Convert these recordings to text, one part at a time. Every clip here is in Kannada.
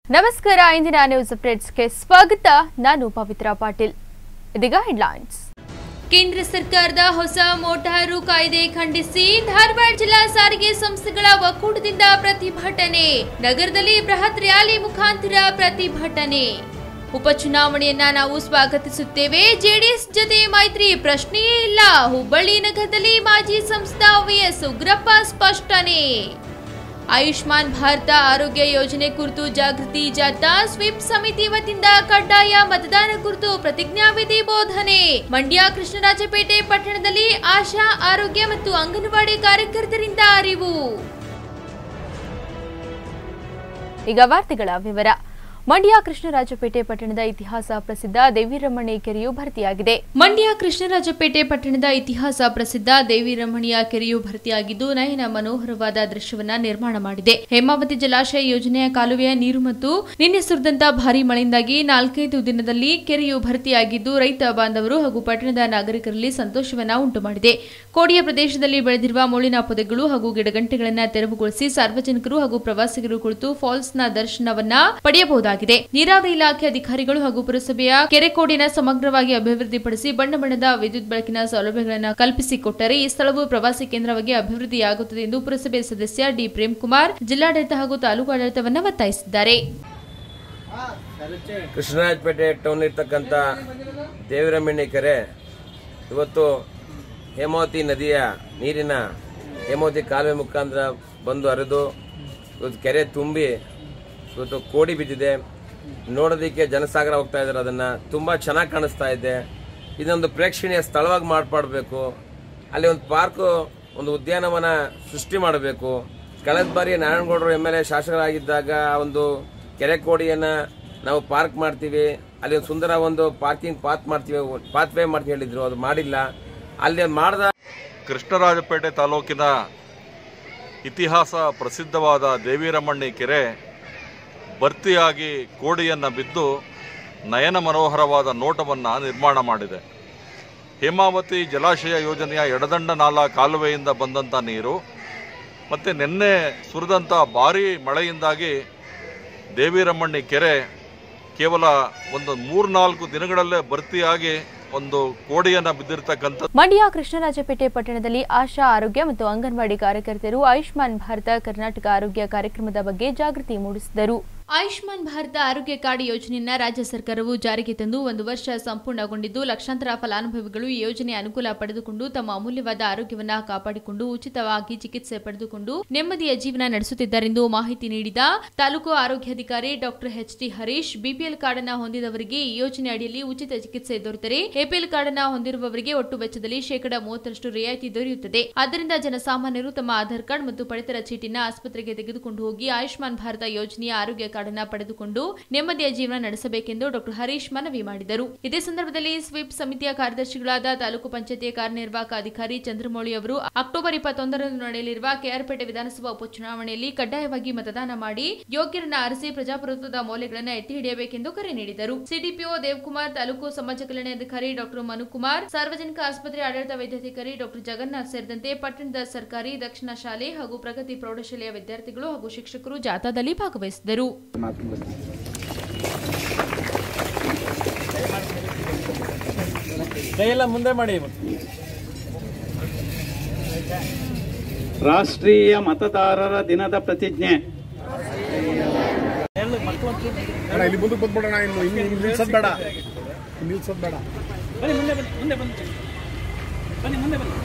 ನಮಸ್ಕಾರ ಇಂದಿನ ನ್ಯೂಸ್ ಅಪ್ಡೇಟ್ಸ್ಗೆ ಸ್ವಾಗತ ನಾನು ಪವಿತ್ರ ಪಾಟೀಲ್ ಇದೀಗ ಹೆಡ್ಲೈನ್ಸ್ ಕೇಂದ್ರ ಸರ್ಕಾರದ ಹೊಸ ಮೋಟಾರು ಕಾಯ್ದೆ ಖಂಡಿಸಿ ಧಾರವಾಡ ಜಿಲ್ಲಾ ಸಾರಿಗೆ ಸಂಸ್ಥೆಗಳ ಒಕ್ಕೂಟದಿಂದ ಪ್ರತಿಭಟನೆ ನಗರದಲ್ಲಿ ಬೃಹತ್ ರ್ಯಾಲಿ ಮುಖಾಂತರ ಪ್ರತಿಭಟನೆ ಉಪಚುನಾವಣೆಯನ್ನ ನಾವು ಸ್ವಾಗತಿಸುತ್ತೇವೆ ಜೆಡಿಎಸ್ ಜೊತೆ ಮೈತ್ರಿ ಪ್ರಶ್ನೆಯೇ ಇಲ್ಲ ಹುಬ್ಬಳ್ಳಿ ನಗರದಲ್ಲಿ ಮಾಜಿ ಸಂಸದ ವಿಎಸ್ ಉಗ್ರಪ್ಪ ಸ್ಪಷ್ಟನೆ ಆಯುಷ್ಮಾನ್ ಭಾರತ ಆರೋಗ್ಯ ಯೋಜನೆ ಕುರಿತು ಜಾಗೃತಿ ಜಾಥಾ ಸ್ವೀಪ್ ಸಮಿತಿ ವತಿಯಿಂದ ಕಡ್ಡಾಯ ಮತದಾನ ಕುರಿತು ಪ್ರತಿಜ್ಞಾವಿಧಿ ಬೋಧನೆ ಮಂಡ್ಯ ಕೃಷ್ಣರಾಜಪೇಟೆ ಪಟ್ಟಣದಲ್ಲಿ ಆಶಾ ಆರೋಗ್ಯ ಮತ್ತು ಅಂಗನವಾಡಿ ಕಾರ್ಯಕರ್ತರಿಂದ ಅರಿವು ಈಗ ವಾರ್ತೆಗಳ ವಿವರ ಮಂಡ್ಯ ಕೃಷ್ಣರಾಜಪೇಟೆ ಪಟ್ಟಣದ ಇತಿಹಾಸ ಪ್ರಸಿದ್ಧ ದೇವಿರಮಣಿ ಕೆರೆಯು ಭರ್ತಿಯಾಗಿದೆ ಮಂಡ್ಯ ಕೃಷ್ಣರಾಜಪೇಟೆ ಪಟ್ಟಣದ ಇತಿಹಾಸ ಪ್ರಸಿದ್ಧ ದೇವಿರಮಣಿಯ ಕೆರೆಯು ಭರ್ತಿಯಾಗಿದ್ದು ನಯನ ಮನೋಹರವಾದ ದೃಶ್ಯವನ್ನ ನಿರ್ಮಾಣ ಮಾಡಿದೆ ಹೇಮಾವತಿ ಜಲಾಶಯ ಯೋಜನೆಯ ಕಾಲುವೆಯ ನೀರು ಮತ್ತು ನಿನ್ನೆ ಸುರಿದಂತ ಭಾರಿ ಮಳೆಯಿಂದಾಗಿ ನಾಲ್ಕೈದು ದಿನದಲ್ಲಿ ಕೆರೆಯು ಭರ್ತಿಯಾಗಿದ್ದು ರೈತ ಬಾಂಧವರು ಹಾಗೂ ಪಟ್ಟಣದ ನಾಗರಿಕರಲ್ಲಿ ಸಂತೋಷವನ್ನ ಉಂಟು ಮಾಡಿದೆ ಕೋಡಿಯ ಪ್ರದೇಶದಲ್ಲಿ ಬೆಳೆದಿರುವ ಮುಳ್ಳಿನ ಪೊದೆಗಳು ಹಾಗೂ ಗಿಡಗಂಟೆಗಳನ್ನು ತೆರವುಗೊಳಿಸಿ ಸಾರ್ವಜನಿಕರು ಹಾಗೂ ಪ್ರವಾಸಿಗರು ಕುಳಿತು ಫಾಲ್ಸ್ನ ದರ್ಶನವನ್ನ ಪಡೆಯಬಹುದಾಗಿದೆ ನೀರಾವರಿ ಇಲಾಖೆ ಅಧಿಕಾರಿಗಳು ಹಾಗೂ ಪುರಸಭೆಯ ಕೆರೆಕೋಡಿನ ಸಮಗ್ರವಾಗಿ ಅಭಿವೃದ್ಧಿಪಡಿಸಿ ಬಣ್ಣ ಬಣ್ಣದ ವಿದ್ಯುತ್ ಬೆಳಕಿನ ಸೌಲಭ್ಯಗಳನ್ನು ಕಲ್ಪಿಸಿಕೊಟ್ಟರೆ ಈ ಸ್ಥಳವು ಪ್ರವಾಸಿ ಕೇಂದ್ರವಾಗಿ ಅಭಿವೃದ್ಧಿಯಾಗುತ್ತದೆ ಎಂದು ಪುರಸಭೆ ಸದಸ್ಯ ಡಿ ಪ್ರೇಮ್ಕುಮಾರ್ ಜಿಲ್ಲಾಡಳಿತ ಹಾಗೂ ತಾಲೂಕು ಆಡಳಿತವನ್ನು ಒತ್ತಾಯಿಸಿದ್ದಾರೆ ಕೃಷ್ಣರಾಜಪೇಟೆ ಟೌನ್ ಇರ್ತಕ್ಕಂಥ ದೇವಿರಮಣ್ಣಿ ಕೆರೆ ಇವತ್ತು ಹೇಮಾವತಿ ನದಿಯ ನೀರಿನ ಹೇಮಾವತಿ ಕಾಲುವೆ ಮುಖಾಂತರ ಬಂದು ಹರಿದು ಇವತ್ತು ಕೆರೆ ತುಂಬಿ ಇವತ್ತು ಕೋಡಿ ಬಿದ್ದಿದೆ ನೋಡೋದಕ್ಕೆ ಜನಸಾಗರ ಹೋಗ್ತಾ ಇದ್ದಾರೆ ಅದನ್ನ ತುಂಬಾ ಚೆನ್ನಾಗಿ ಕಾಣಿಸ್ತಾ ಇದೆ ಇದೊಂದು ಪ್ರೇಕ್ಷಣೀಯ ಸ್ಥಳವಾಗಿ ಮಾರ್ಪಾಡಬೇಕು ಅಲ್ಲಿ ಒಂದು ಪಾರ್ಕ್ ಒಂದು ಉದ್ಯಾನವನ ಸೃಷ್ಟಿ ಮಾಡಬೇಕು ಕಳೆದ ಬಾರಿ ನಾರಾಯಣಗೌಡರು ಎಮ್ ಎಲ್ ಎ ಶಾಸಕರಾಗಿದ್ದಾಗ ಒಂದು ಕೆರೆ ಕೋಡಿಯನ್ನ ನಾವು ಪಾರ್ಕ್ ಮಾಡ್ತೀವಿ ಅಲ್ಲಿ ಒಂದು ಸುಂದರ ಒಂದು ಪಾರ್ಕಿಂಗ್ ಪಾತ್ ಮಾಡ್ತೀವಿ ಪಾತ್ ವೇ ಮಾಡ್ತೀವಿ ಹೇಳಿದ್ರು ಅದು ಮಾಡಿಲ್ಲ ಅಲ್ಲಿ ಮಾಡಿದ ಕೃಷ್ಣರಾಜಪೇಟೆ ತಾಲೂಕಿನ ಇತಿಹಾಸ ಪ್ರಸಿದ್ಧವಾದ ದೇವಿರಮಣ್ಣಿ ಕೆರೆ ಭರ್ತಿಯಾಗಿ ಕೋಡಿಯನ್ನು ಬಿದ್ದು ನಯನ ಮನೋಹರವಾದ ನೋಟವನ್ನು ನಿರ್ಮಾಣ ಮಾಡಿದೆ ಹೇಮಾವತಿ ಜಲಾಶಯ ಯೋಜನೆಯ ಎಡದಂಡ ನಾಲಾ ಕಾಲುವೆಯಿಂದ ಬಂದಂಥ ನೀರು ಮತ್ತು ನಿನ್ನೆ ಸುರಿದಂಥ ಭಾರೀ ಮಳೆಯಿಂದಾಗಿ ದೇವಿರಮಣ್ಣಿ ಕೆರೆ ಕೇವಲ ಒಂದು ಮೂರ್ನಾಲ್ಕು ದಿನಗಳಲ್ಲೇ ಭರ್ತಿಯಾಗಿ ಒಂದು ಕೋಡಿಯನ್ನು ಬಿದ್ದಿರ್ತಕ್ಕಂಥ ಮಂಡ್ಯ ಕೃಷ್ಣರಾಜಪೇಟೆ ಪಟ್ಟಣದಲ್ಲಿ ಆಶಾ ಆರೋಗ್ಯ ಮತ್ತು ಅಂಗನವಾಡಿ ಕಾರ್ಯಕರ್ತರು ಆಯುಷ್ಮಾನ್ ಭಾರತ ಕರ್ನಾಟಕ ಆರೋಗ್ಯ ಕಾರ್ಯಕ್ರಮದ ಬಗ್ಗೆ ಜಾಗೃತಿ ಮೂಡಿಸಿದರು ಆಯುಷ್ಮಾನ್ ಭಾರತ ಆರೋಗ್ಯ ಕಾರ್ಡ್ ಯೋಜನೆಯನ್ನ ರಾಜ್ಯ ಸರ್ಕಾರವು ಜಾರಿಗೆ ತಂದು ಒಂದು ವರ್ಷ ಸಂಪೂರ್ಣಗೊಂಡಿದ್ದು ಲಕ್ಷಾಂತರ ಫಲಾನುಭವಿಗಳು ಈ ಯೋಜನೆ ಅನುಕೂಲ ಪಡೆದುಕೊಂಡು ತಮ್ಮ ಅಮೂಲ್ಯವಾದ ಆರೋಗ್ಯವನ್ನ ಕಾಪಾಡಿಕೊಂಡು ಉಚಿತವಾಗಿ ಚಿಕಿತ್ಸೆ ಪಡೆದುಕೊಂಡು ನೆಮ್ಮದಿಯ ಜೀವನ ನಡೆಸುತ್ತಿದ್ದಾರೆಂದು ಮಾಹಿತಿ ನೀಡಿದ ತಾಲೂಕು ಆರೋಗ್ಯಾಧಿಕಾರಿ doctor H T Harish BPL card ಅನ್ನ ಹೊಂದಿದವರಿಗೆ ಈ ಯೋಜನೆ ಅಡಿಯಲ್ಲಿ ಉಚಿತ ಚಿಕಿತ್ಸೆ ದೊರೆತರೆ ಎಪಿಎಲ್ ಕಾರ್ಡ್ ಅನ್ನ ಹೊಂದಿರುವವರಿಗೆ ಒಟ್ಟು ವೆಚ್ಚದಲ್ಲಿ ಶೇಕಡಾ ಮೂವತ್ತರಷ್ಟು ರಿಯಾಯಿತಿ ದೊರೆಯುತ್ತದೆ ಆದ್ದರಿಂದ ಜನಸಾಮಾನ್ಯರು ತಮ್ಮ ಆಧಾರ್ ಕಾರ್ಡ್ ಮತ್ತು ಪಡಿತರ ಚೀಟಿನ ಆಸ್ಪತ್ರೆಗೆ ತೆಗೆದುಕೊಂಡು ಹೋಗಿ ಆಯುಷ್ಮಾನ್ ಭಾರತ ಯೋಜನೆಯ ಆರೋಗ್ಯ ಕಾರ್ಡ್ ಅನ್ನ ಪಡೆದುಕೊಂಡು ನೆಮ್ಮದಿಯ ಜೀವನ ನಡೆಸಬೇಕೆಂದು ಡಾಕ್ಟರ್ ಹರೀಶ್ ಮನವಿ ಮಾಡಿದರು ಇದೇ ಸಂದರ್ಭದಲ್ಲಿ ಸ್ವೀಪ್ ಸಮಿತಿಯ ಕಾರ್ಯದರ್ಶಿಗಳಾದ ತಾಲೂಕು ಪಂಚಾಯತಿ ಕಾರ್ಯನಿರ್ವಾಹಕ ಅಧಿಕಾರಿ ಚಂದ್ರಮೌಳಿ ಅವರು ಅಕ್ಟೋಬರ್ ಇಪ್ಪತ್ತೊಂದರಂದು ನಡೆಯಲಿರುವ ಕೆಆರ್ಪೇಟೆ ವಿಧಾನಸಭಾ ಉಪಚುನಾವಣೆಯಲ್ಲಿ ಕಡ್ಡಾಯವಾಗಿ ಮತದಾನ ಮಾಡಿ ಯೋಗ್ಯರನ್ನ ಆರಿಸಿ ಪ್ರಜಾಪ್ರಭುತ್ವದ ಮೌಲ್ಯಗಳನ್ನು ಎತ್ತಿ ಹಿಡಿಯಬೇಕೆಂದು ಕರೆ ನೀಡಿದರು ಸಿಡಿಪಿಒ ದೇವಕುಮಾರ್ ತಾಲೂಕು ಸಮಾಜ ಕಲ್ಯಾಣಾಧಿಕಾರಿ ಡಾಕ್ಟರ್ ಮನುಕುಮಾರ್ ಸಾರ್ವಜನಿಕ ಆಸ್ಪತ್ರೆ ಆಡಳಿತ ವೈದ್ಯಾಧಿಕಾರಿ ಡಾಕ್ಟರ್ ಜಗನ್ನಾಥ್ ಸೇರಿದಂತೆ ಪಟ್ಟಣದ ಸರ್ಕಾರಿ ದಕ್ಷಿಣ ಶಾಲೆ ಹಾಗೂ ಪ್ರಗತಿ ಪ್ರೌಢಶಾಲೆಯ ವಿದ್ಯಾರ್ಥಿಗಳು ಹಾಗೂ ಶಿಕ್ಷಕರು ಜಾಥಾದಲ್ಲಿ ಭಾಗವಹಿಸಿದರು ಕೈಯೆಲ್ಲ ಮುಂದೆ ಮಾಡಿ ರಾಷ್ಟ್ರೀಯ ಮತದಾರರ ದಿನದ ಪ್ರತಿಜ್ಞೆ ಅಣ್ಣ ಇಲ್ಲಿ ಮುಂದಕ್ಕೆ ಬಂದ್ಬಿಡೋಣ ಇನ್ನು ಇಲ್ಲಿ ಇಲ್ಲಿ ನಿಲ್ಸೋದ್ ಬೇಡ ಇಲ್ಲಿ ನಿಲ್ಸೋದ್ ಬೇಡ ಬನ್ನಿ ಮುಂದೆ ಬನ್ನಿ ಮುಂದೆ ಬನ್ನಿ ಬನ್ನಿ ಮುಂದೆ ಬನ್ನಿ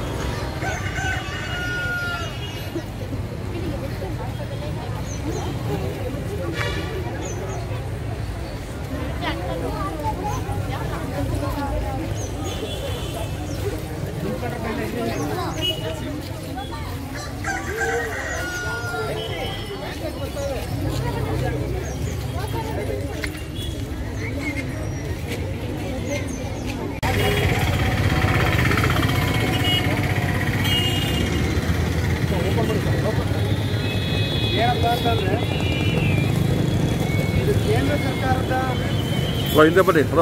ಹಿಂದೆ ಬನ್ನಿ ಹಲೋ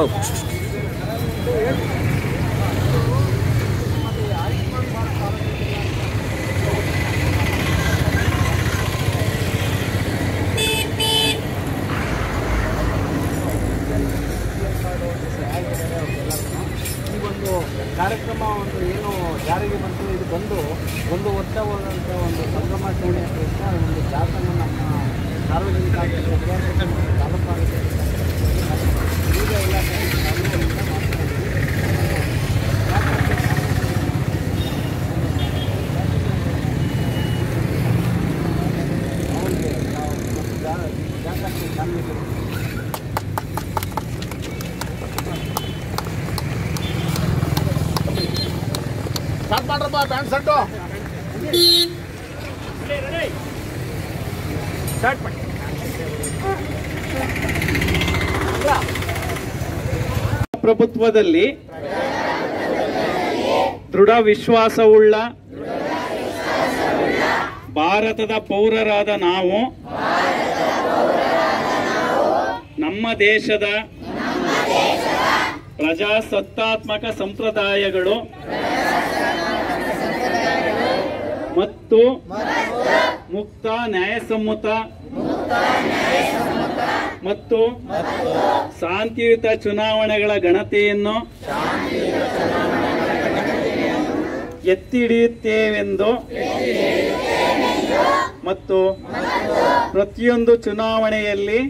ಜಾರಿಗೆ ಬಂತು ಇದು ಬಂದು ಒಂದು ವರ್ಷ ಹೋದಂಥ ಒಂದು ಸಂಭ್ರಮಾಚರಣೆಯ ಪ್ರಯುಕ್ತ ಒಂದು ಜಾತನ್ನು ನಮ್ಮ ಸಾರ್ವಜನಿಕ ಆಸ್ಪತ್ರೆಗೆ ಮತ್ತು ತಾಲೂಕು ಆಸ್ಪತ್ರೆಗೆ ಈಗ ಇಲಾಖೆ ಸಾರ್ವಜನಿಕ ಮಾಡ್ತಾ ಅವರಿಗೆ ನಾವು ಮತ್ತು ಜಾ- ಜಾತಕ್ಕೆ ಚಾಲನೆ ಕೊಡ್ತೀವಿ. ಸ್ಟಾರ್ಟ್ ಮಾಡ್ರಪ್ಪ ಪ್ಯಾಂಟ್ ಶರ್ಟು ಪ್ರಭುತ್ವದಲ್ಲಿ ದೃಢ ವಿಶ್ವಾಸವುಳ್ಳ ಭಾರತದ ಪೌರರಾದ ನಾವು ನಮ್ಮ ದೇಶದ ಪ್ರಜಾಸತ್ತಾತ್ಮಕ ಸಂಪ್ರದಾಯಗಳು ಮತ್ತು ಮುಕ್ತ ನ್ಯಾಯಸಮ್ಮತ ಮತ್ತು ಶಾಂತಿಯುತ ಚುನಾವಣೆಗಳ ಗಣತೆಯನ್ನು ಎತ್ತಿ ಹಿಡಿಯುತ್ತೇವೆಂದು ಮತ್ತು ಪ್ರತಿಯೊಂದು ಚುನಾವಣೆಯಲ್ಲಿ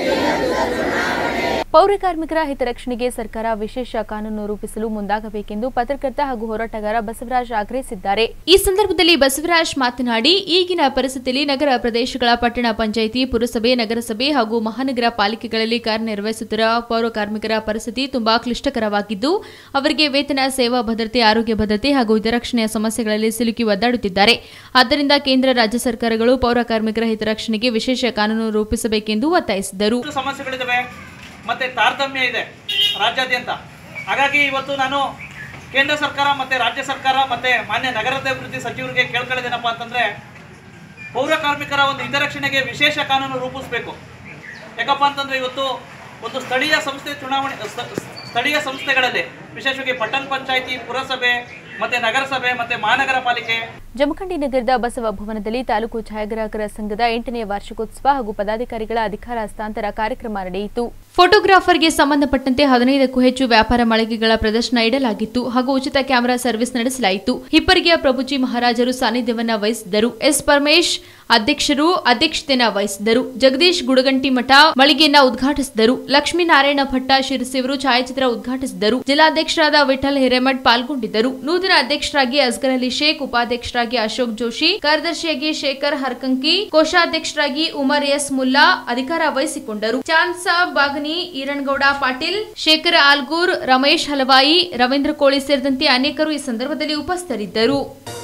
ಪೌರ ಕಾರ್ಮಿಕರ ಹಿತರಕ್ಷಣೆಗೆ ಸರ್ಕಾರ ವಿಶೇಷ ಕಾನೂನು ರೂಪಿಸಲು ಮುಂದಾಗಬೇಕೆಂದು ಪತ್ರಕರ್ತ ಹಾಗೂ ಹೋರಾಟಗಾರ ಬಸವರಾಜ್ ಆಗ್ರಹಿಸಿದ್ದಾರೆ ಈ ಸಂದರ್ಭದಲ್ಲಿ ಬಸವರಾಜ್ ಮಾತನಾಡಿ ಈಗಿನ ಪರಿಸ್ಥಿತಿಯಲ್ಲಿ ನಗರ ಪ್ರದೇಶಗಳ ಪಟ್ಟಣ ಪಂಚಾಯಿತಿ ಪುರಸಭೆ ನಗರಸಭೆ ಹಾಗೂ ಮಹಾನಗರ ಪಾಲಿಕೆಗಳಲ್ಲಿ ಕಾರ್ಯನಿರ್ವಹಿಸುತ್ತಿರುವ ಪೌರ ಕಾರ್ಮಿಕರ ಪರಿಸ್ಥಿತಿ ತುಂಬಾ ಕ್ಲಿಷ್ಟಕರವಾಗಿದ್ದು ಅವರಿಗೆ ವೇತನ ಸೇವಾ ಭದ್ರತೆ ಆರೋಗ್ಯ ಭದ್ರತೆ ಹಾಗೂ ಹಿತರಕ್ಷಣೆಯ ಸಮಸ್ಯೆಗಳಲ್ಲಿ ಸಿಲುಕಿ ಒದ್ದಾಡುತ್ತಿದ್ದಾರೆ ಆದ್ದರಿಂದ ಕೇಂದ್ರ ರಾಜ್ಯ ಸರ್ಕಾರಗಳು ಪೌರ ಕಾರ್ಮಿಕರ ಹಿತರಕ್ಷಣೆಗೆ ವಿಶೇಷ ಕಾನೂನು ರೂಪಿಸಬೇಕೆಂದು ಒತ್ತಾಯಿಸಿದರು ಎಷ್ಟು ಸಮಸ್ಯೆಗಳಿದ್ದಾವೆ ಮತ್ತು ತಾರತಮ್ಯ ಇದೆ ರಾಜ್ಯಾದ್ಯಂತ ಹಾಗಾಗಿ ಇವತ್ತು ನಾನು ಕೇಂದ್ರ ಸರ್ಕಾರ ಮತ್ತು ರಾಜ್ಯ ಸರ್ಕಾರ ಮತ್ತು ಮಾನ್ಯ ನಗರಾಭಿವೃದ್ಧಿ ಸಚಿವರಿಗೆ ಕೇಳ್ಕೊಳ್ಳೋದೇನಪ್ಪ ಅಂತಂದರೆ ಪೌರ ಕಾರ್ಮಿಕರ ಒಂದು ಹಿತರಕ್ಷಣೆಗೆ ವಿಶೇಷ ಕಾನೂನು ರೂಪಿಸಬೇಕು ಯಾಕಪ್ಪ ಅಂತಂದರೆ ಇವತ್ತು ಒಂದು ಸ್ಥಳೀಯ ಸಂಸ್ಥೆ ಚುನಾವಣೆ ಸ್ಥ- ಸ್ಥಳೀಯ ಸಂಸ್ಥೆಗಳಲ್ಲಿ ವಿಶೇಷವಾಗಿ ಪಟ್ಟಣ ಪಂಚಾಯಿತಿ ಪುರಸಭೆ ಮತ್ತು ನಗರಸಭೆ ಮತ್ತು ಮಹಾನಗರ ಪಾಲಿಕೆ ಜಮಖಂಡಿ ನಗರದ ಬಸವ ಭವನದಲ್ಲಿ ತಾಲೂಕು ಛಾಯಾಗ್ರಾಹಕರ ಸಂಘದ ಎಂಟನೇ ವಾರ್ಷಿಕೋತ್ಸವ ಹಾಗೂ ಪದಾಧಿಕಾರಿಗಳ ಅಧಿಕಾರ ಹಸ್ತಾಂತರ ಕಾರ್ಯಕ್ರಮ ನಡೆಯಿತು ಫೋಟೋಗ್ರಾಫರ್ಗೆ ಸಂಬಂಧಪಟ್ಟಂತೆ ಹದಿನೈದಕ್ಕೂ ಹೆಚ್ಚು ವ್ಯಾಪಾರ ಮಳಿಗೆಗಳ ಪ್ರದರ್ಶನ ಇಡಲಾಗಿತ್ತು ಹಾಗೂ ಉಚಿತ ಕ್ಯಾಮೆರಾ ಸರ್ವಿಸ್ ನಡೆಸಲಾಯಿತು ಹಿಪ್ಪರಿಗೆಯ ಪ್ರಭುಜಿ ಮಹಾರಾಜರು ಸಾನ್ನಿಧ್ಯವನ್ನ ವಹಿಸಿದ್ದರು ಎಸ್ ಪರಮೇಶ್ ಅಧ್ಯಕ್ಷರು ಅಧ್ಯಕ್ಷತೆಯನ್ನ ವಹಿಸಿದ್ದರು ಜಗದೀಶ್ ಗುಡಗಂಟಿ ಮಠ ಮಳಿಗೆಯನ್ನ ಉದ್ಘಾಟಿಸಿದರು ಲಕ್ಷ್ಮೀನಾರಾಯಣ ಭಟ್ಟ ಶಿರಸಿಯವರು ಛಾಯಾಚಿತ್ರ ಉದ್ಘಾಟಿಸಿದರು ಜಿಲ್ಲಾಧ್ಯಕ್ಷರಾದ ವಿಠಲ್ ಹಿರೇಮಠ್ ಪಾಲ್ಗೊಂಡಿದ್ದರು ನೂತನ ಅಧ್ಯಕ್ಷರಾಗಿ ಅಸ್ಗರ್ ಅಲಿ ಶೇಖ್ ಉಪಾಧ್ಯಕ್ಷರಾಗಿ ಅಶೋಕ್ ಜೋಶಿ ಕಾರ್ಯದರ್ಶಿಯಾಗಿ ಶೇಖರ್ ಹರ್ಕಂಕಿ ಕೋಶಾಧ್ಯಕ್ಷರಾಗಿ ಉಮರ್ ಎಸ್ ಮುಲ್ಲಾ ಅಧಿಕಾರ ವಹಿಸಿಕೊಂಡರು ಚಾಂದ್ ಸಾಬ್ ಬಾಗನಿ ಈರಣ್ಗೌಡ ಪಾಟೀಲ್ ಶೇಖರ್ ಆಲ್ಗೂರ್ ರಮೇಶ್ ಹಲವಾಯಿ ರವೀಂದ್ರ ಕೋಳಿ ಸೇರಿದಂತೆ ಅನೇಕರು ಈ ಸಂದರ್ಭದಲ್ಲಿ ಉಪಸ್ಥಿತರಿದ್ದರು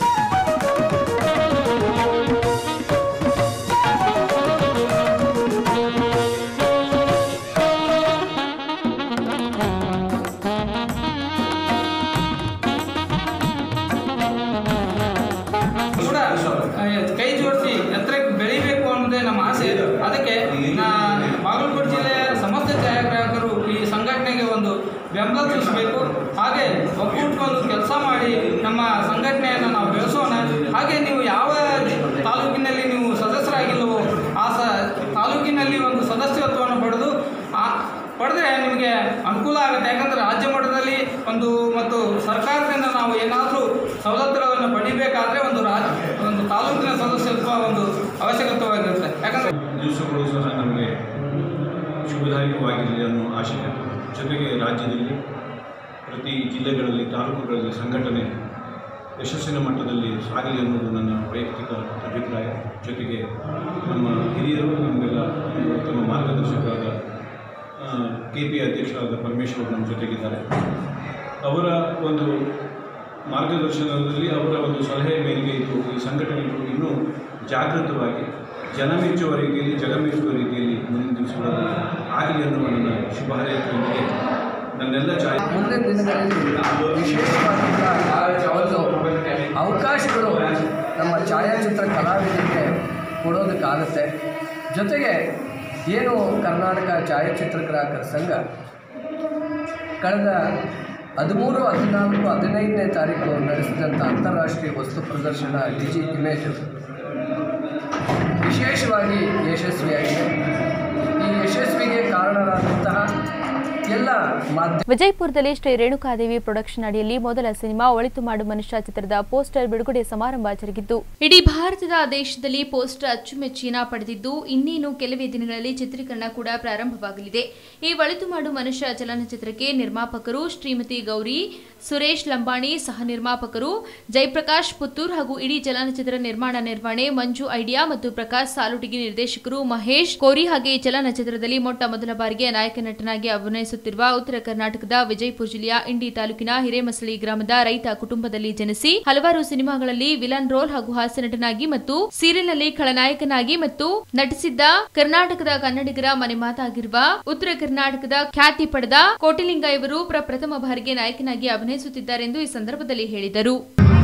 ಕೂಡ ಆ, ಕೈ ಜೋಡಿಸಿ ಎತ್ತರಕ್ಕೆ ಬೆಳಿಬೇಕು ಅನ್ನೋದೇ ನಮ್ಮ ಆಸೆ ಅದಕ್ಕೆ ನಾ ಬಾಗಲಕೋಟೆ ಜಿಲ್ಲೆಯ ಸಮಸ್ತ ಛಾಯಾಗ್ರಾಹಕರು ಈ ಸಂಘಟನೆಗೆ ಒಂದು ಬೆಂಬಲ ಸೂಚಿಸಬೇಕು ಹಾಗೆ ಒಕ್ಕೂಟ್ಕೊಂಡು ಕೆಲಸ ಮಾಡಿ ನಮ್ಮ ಸಂಘಟನೆಯನ್ನು ನಾವು ಬೆಳೆಸೋಣ ಹಾಗೆ ನೀವು ಯಾವ ಜಿ- ತಾಲೂಕಿನಲ್ಲಿ ನೀವು ಸದಸ್ಯರಾಗಿಲ್ಲವೋ ಆ ಸ ತಾಲೂಕಿನಲ್ಲಿ ಒಂದು ಸದಸ್ಯತ್ವವನ್ನು ಪಡೆದು ಆ ಪಡೆದ್ರೆ ನಿಮಗೆ ಅನುಕೂಲ ಆಗುತ್ತೆ ಯಾಕಂದರೆ ರಾಜ್ಯ ಮಟ್ಟದಲ್ಲಿ ಒಂದು ಮತ್ತು ಸರ್ಕಾರದಿಂದ ನಾವು ಏನಾದರೂ ಸವಲತ್ತುಗಳನ್ನು ಪಡಿಬೇಕಾದ್ರೆ ಒಂದು ರಾಜ್ ಒಂದು ತಾಲೂಕಿನ ಸದಸ್ಯತ್ವ ಒಂದು ಅವಶ್ಯಕತೆವಾಗಿರುತ್ತೆ ಯಾಕಂದರೆ ದಿವಸಗಳು ಸಹ ನಮಗೆ ಶುಭದಾಯಕವಾಗಿರಲಿ ಅನ್ನೋ ಆಶಯ ಜೊತೆಗೆ ರಾಜ್ಯದಲ್ಲಿ ಪ್ರತಿ ಜಿಲ್ಲೆಗಳಲ್ಲಿ ತಾಲೂಕುಗಳಲ್ಲಿ ಸಂಘಟನೆ ಯಶಸ್ಸಿನ ಮಟ್ಟದಲ್ಲಿ ಸಾಗಲಿ ಅನ್ನೋದು ನನ್ನ ವೈಯಕ್ತಿಕ ಅಭಿಪ್ರಾಯ ಜೊತೆಗೆ ನಮ್ಮ ಹಿರಿಯರು ನಮಗೆಲ್ಲ ತಮ್ಮ ಮಾರ್ಗದರ್ಶಕರಾದ ಕೆ ಪಿ ಅಧ್ಯಕ್ಷರಾದ ಪರಮೇಶ್ವರ್ ನಮ್ಮ ಜೊತೆಗಿದ್ದಾರೆ ಅವರ ಒಂದು ಮಾರ್ಗದರ್ಶನದಲ್ಲಿ ಅವರ ಒಂದು ಸಲಹೆ ಮೇರೆಗೆ ಇದು ಈ ಸಂಘಟನೆಗಳು ಇನ್ನೂ ಜಾಗೃತವಾಗಿ ಜನ ಮೆಚ್ಚುವ ರೀತಿಯಲ್ಲಿ ಜಗ ಮೆಚ್ಚುವ ರೀತಿಯಲ್ಲಿ ಮುಂದಿನ ದಿವಸಗಳಲ್ಲಿ ಆಗಲಿ ಅನ್ನುವ ನನ್ನ ಶುಭ ಹಾರೈಕೆಯೊಂದಿಗೆ ನನ್ನೆಲ್ಲ ಛಾಯೆ ಮುಂದಿನ ದಿನಗಳಲ್ಲಿ ವಿಶೇಷವಾದಂಥ ಒಂದು ಅವಕಾಶಗಳು ನಮ್ಮ ಛಾಯಾಚಿತ್ರ ಕಲಾವಿದರಿಗೆ ಕೊಡೋದಕ್ಕಾಗುತ್ತೆ ಜೊತೆಗೆ ಏನು ಕರ್ನಾಟಕ ಛಾಯಾಚಿತ್ರಗ್ರಾಹಕರ ಸಂಘ ಕಳೆದ ಹದಿಮೂರು ಹದಿನಾಲ್ಕು ಹದಿನೈದನೇ ತಾರೀಕು ನಡೆಸಿದಂಥ ಅಂತಾರಾಷ್ಟ್ರೀಯ ವಸ್ತು ಪ್ರದರ್ಶನ ಡಿಜಿ ಇಮೇಜ್ ವಿಶೇಷವಾಗಿ ಯಶಸ್ವಿಯಾಗಿದೆ ಈ ಯಶಸ್ವಿಗೆ ಕಾರಣರಾದಂತಹ ಎಲ್ಲ ಮಾಧ್ಯಮ ವಿಜಯಪುರದಲ್ಲಿ ಶ್ರೀ ರೇಣುಕಾದೇವಿ ಪ್ರೊಡಕ್ಷನ್ ಅಡಿಯಲ್ಲಿ ಮೊದಲ ಸಿನಿಮಾ ಒಳಿತು ಮಾಡು ಮನುಷ್ಯ ಚಿತ್ರದ ಪೋಸ್ಟರ್ ಬಿಡುಗಡೆ ಸಮಾರಂಭ ಜರುಗಿದ್ದು ಇಡೀ ಭಾರತದ ದೇಶದಲ್ಲಿ ಪೋಸ್ಟರ್ ಅಚ್ಚುಮೆಚ್ಚಿನ ಪಡೆದಿದ್ದು ಇನ್ನೇನು ಕೆಲವೇ ದಿನಗಳಲ್ಲಿ ಚಿತ್ರೀಕರಣ ಕೂಡ ಪ್ರಾರಂಭವಾಗಲಿದೆ ಈ ಒಳಿತು ಮಾಡು ಮನುಷ್ಯ ಚಲನಚಿತ್ರಕ್ಕೆ ನಿರ್ಮಾಪಕರು ಶ್ರೀಮತಿ ಗೌರಿ ಸುರೇಶ್ ಲಂಬಾಣಿ ಸಹ ನಿರ್ಮಾಪಕರು ಜಯಪ್ರಕಾಶ್ ಪುತ್ತೂರ್ ಹಾಗೂ ಇಡೀ ಚಲನಚಿತ್ರ ನಿರ್ಮಾಣ ನಿರ್ವಹಣೆ ಮಂಜು ಐಡಿಯಾ ಮತ್ತು ಪ್ರಕಾಶ್ ಸಾಲುಟಿಗಿ ನಿರ್ದೇಶಕರು ಮಹೇಶ್ ಕೋರಿ ಹಾಗೆ ಈ ಚಲನಚಿತ್ರದಲ್ಲಿ ಮೊಟ್ಟ ಮೊದಲ ಬಾರಿಗೆ ನಾಯಕ ನಟನಾಗಿ ಅಭಿನಯಿಸುತ್ತಿರುವ ಉತ್ತರ ಕರ್ನಾಟಕದ ವಿಜಯಪುರ ಜಿಲ್ಲೆಯ ಇಂಡಿ ತಾಲೂಕಿನ ಹಿರೇಮಸಳಿ ಗ್ರಾಮದ ರೈತ ಕುಟುಂಬದಲ್ಲಿ ಜನಿಸಿ ಹಲವಾರು ಸಿನಿಮಾಗಳಲ್ಲಿ ವಿಲನ್ ರೋಲ್ ಹಾಗೂ ಹಾಸ್ಯ ನಟನಾಗಿ ಮತ್ತು ಸೀರಿಯಲ್ನಲ್ಲಿ ಖಳನಾಯಕನಾಗಿ ಮತ್ತು ನಟಿಸಿದ್ದ ಕರ್ನಾಟಕದ ಕನ್ನಡಿಗರ ಮನೆ ಮಾತಾಗಿರುವ ಉತ್ತರ ಕರ್ನಾಟಕದ ಖ್ಯಾತಿ ಪಡೆದ ಕೋಟಿಲಿಂಗ ಇವರು ಪ್ರಪ್ರಥಮ ಬಾರಿಗೆ ನಾಯಕನಾಗಿ ಅಭಿನಯಿಸುತ್ತಿದ್ದಾರೆಂದು ಈ ಸಂದರ್ಭದಲ್ಲಿ ಹೇಳಿದರು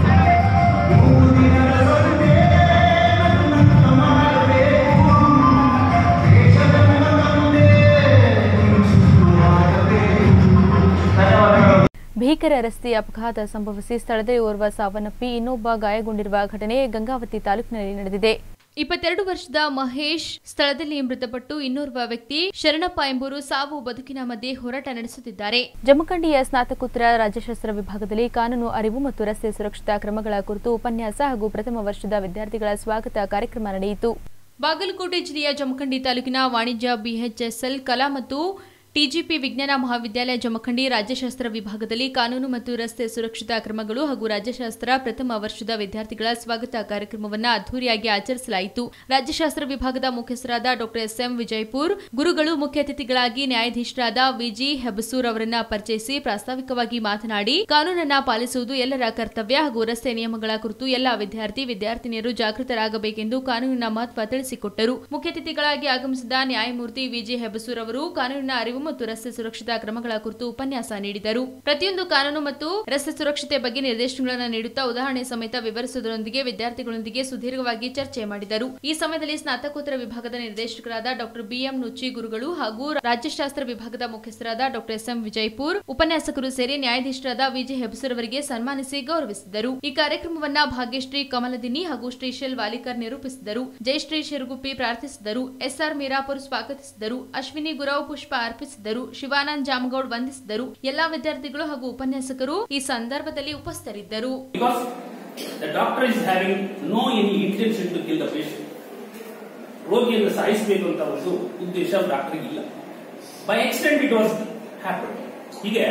ಭೀಕರ ರಸ್ತೆ ಅಪಘಾತ ಸಂಭವಿಸಿ ಸ್ಥಳದಲ್ಲಿ ಓರ್ವ ಸಾವನ್ನಪ್ಪಿ ಇನ್ನೊಬ್ಬ ಗಾಯಗೊಂಡಿರುವ ಘಟನೆ ಗಂಗಾವತಿ ತಾಲೂಕಿನಲ್ಲಿ ನಡೆದಿದೆ ಇಪ್ಪತ್ತೆರಡು ವರ್ಷದ ಮಹೇಶ್ ಸ್ಥಳದಲ್ಲಿ ಮೃತಪಟ್ಟು ಇನ್ನೋರ್ವ ವ್ಯಕ್ತಿ ಶರಣಪ್ಪ ಎಂಬುವರು ಸಾವು ಬದುಕಿನ ಮಧ್ಯೆ ಹೋರಾಟ ನಡೆಸುತ್ತಿದ್ದಾರೆ ಜಮಖಂಡಿಯ ಸ್ನಾತಕೋತ್ತರ ರಾಜ್ಯಶಾಸ್ತ್ರ ವಿಭಾಗದಲ್ಲಿ ಕಾನೂನು ಅರಿವು ಮತ್ತು ರಸ್ತೆ ಸುರಕ್ಷತಾ ಕ್ರಮಗಳ ಕುರಿತು ಉಪನ್ಯಾಸ ಹಾಗೂ ಪ್ರಥಮ ವರ್ಷದ ವಿದ್ಯಾರ್ಥಿಗಳ ಸ್ವಾಗತ ಕಾರ್ಯಕ್ರಮ ನಡೆಯಿತು ಬಾಗಲಕೋಟೆ ಜಿಲ್ಲೆಯ ಜಮಖಂಡಿ ತಾಲೂಕಿನ ವಾಣಿಜ್ಯ ಬಿಎಚ್ಎಸ್ಎಲ್ ಕಲಾ ಮತ್ತು ಟಿಜಿಪಿ ವಿಜ್ಞಾನ ಮಹಾವಿದ್ಯಾಲಯ ಜಮಖಂಡಿ ರಾಜ್ಯಶಾಸ್ತ್ರ ವಿಭಾಗದಲ್ಲಿ ಕಾನೂನು ಮತ್ತು ರಸ್ತೆ ಸುರಕ್ಷತಾ ಕ್ರಮಗಳು ಹಾಗೂ ರಾಜ್ಯಶಾಸ್ತ್ರ ಪ್ರಥಮ ವರ್ಷದ ವಿದ್ಯಾರ್ಥಿಗಳ ಸ್ವಾಗತ ಕಾರ್ಯಕ್ರಮವನ್ನು ಅದ್ದೂರಿಯಾಗಿ ಆಚರಿಸಲಾಯಿತು ರಾಜ್ಯಶಾಸ್ತ್ರ ವಿಭಾಗದ ಮುಖ್ಯಸ್ಥರಾದ ಡಾಕ್ಟರ್ ಎಸ್ಎಂ ವಿಜಯಪುರ್ ಗುರುಗಳು ಮುಖ್ಯ ಅತಿಥಿಗಳಾಗಿ ನ್ಯಾಯಾಧೀಶರಾದ ವಿಜಿ ಹೆಬಸೂರ್ ಅವರನ್ನ ಪರಿಚಯಿಸಿ ಪ್ರಾಸ್ತಾವಿಕವಾಗಿ ಮಾತನಾಡಿ ಕಾನೂನನ್ನ ಪಾಲಿಸುವುದು ಎಲ್ಲರ ಕರ್ತವ್ಯ ಹಾಗೂ ರಸ್ತೆ ನಿಯಮಗಳ ಕುರಿತು ಎಲ್ಲಾ ವಿದ್ಯಾರ್ಥಿ ವಿದ್ಯಾರ್ಥಿನಿಯರು ಜಾಗೃತರಾಗಬೇಕೆಂದು ಕಾನೂನಿನ ಮಹತ್ವ ತಿಳಿಸಿಕೊಟ್ಟರು ಮುಖ್ಯ ಅತಿಥಿಗಳಾಗಿ ಆಗಮಿಸಿದ ನ್ಯಾಯಮೂರ್ತಿ ವಿಜಿ ಹೆಬಸೂರ್ ಅವರು ಕಾನೂನಿನ ಅರಿವು ಮತ್ತು ರಸ್ತೆ ಸುರಕ್ಷತಾ ಕ್ರಮಗಳ ಕುರಿತು ಉಪನ್ಯಾಸ ನೀಡಿದರು ಪ್ರತಿಯೊಂದು ಕಾನೂನು ಮತ್ತು ರಸ್ತೆ ಸುರಕ್ಷತೆ ಬಗ್ಗೆ ನಿರ್ದೇಶನಗಳನ್ನು ನೀಡುತ್ತಾ ಉದಾಹರಣೆ ಸಮೇತ ವಿವರಿಸುವುದರೊಂದಿಗೆ ವಿದ್ಯಾರ್ಥಿಗಳೊಂದಿಗೆ ಸುದೀರ್ಘವಾಗಿ ಚರ್ಚೆ ಮಾಡಿದರು ಈ ಸಮಯದಲ್ಲಿ ಸ್ನಾತಕೋತ್ತರ ವಿಭಾಗದ ನಿರ್ದೇಶಕರಾದ ಡಾಕ್ಟರ್ ಬಿಎಂ ನುಚ್ಚಿ ಗುರುಗಳು ಹಾಗೂ ರಾಜ್ಯಶಾಸ್ತ್ರ ವಿಭಾಗದ ಮುಖ್ಯಸ್ಥರಾದ ಡಾಕ್ಟರ್ ಎಸ್ಎಂ ವಿಜಯಪುರ್ ಉಪನ್ಯಾಸಕರು ಸೇರಿ ನ್ಯಾಯಾಧೀಶರಾದ ವಿಜಿ ಹೆಬಸೂರ್ ಅವರಿಗೆ ಸನ್ಮಾನಿಸಿ ಗೌರವಿಸಿದರು ಈ ಕಾರ್ಯಕ್ರಮವನ್ನ ಭಾಗ್ಯಶ್ರೀ ಕಮಲದಿನಿ ಹಾಗೂ ಶ್ರೀಶೈಲ್ ವಾಲಿಕರ್ ನಿರೂಪಿಸಿದರು ಜಯಶ್ರೀ ಶಿರುಗುಪ್ಪಿ ಪ್ರಾರ್ಥಿಸಿದರು ಎಸ್ಆರ್ ಮೀರಾಪುರ್ ಸ್ವಾಗತಿಸಿದರು ಅಶ್ವಿನಿ ಗುರವ್ ಪುಷ್ಪ ಅರ್ಪಿಸಿದರು ಶಿವಾನಂದ್ ಜಾಮಗೌಡ್ ವಂದಿಸಿದರು ಎಲ್ಲಾ ವಿದ್ಯಾರ್ಥಿಗಳು ಹಾಗೂ ಉಪನ್ಯಾಸಕರು ಈ ಸಂದರ್ಭದಲ್ಲಿ ಉಪಸ್ಥಿತರಿದ್ದರು Because the doctor is having no any intention to kill the patient. ರೋಗಿಯನ್ನು ಸಾಯಿಸಬೇಕು ಅಂತ ಒಂದು ಉದ್ದೇಶ ಡಾಕ್ಟರ್ಗೆ ಇಲ್ಲ by extend it was happen ಹೀಗೆ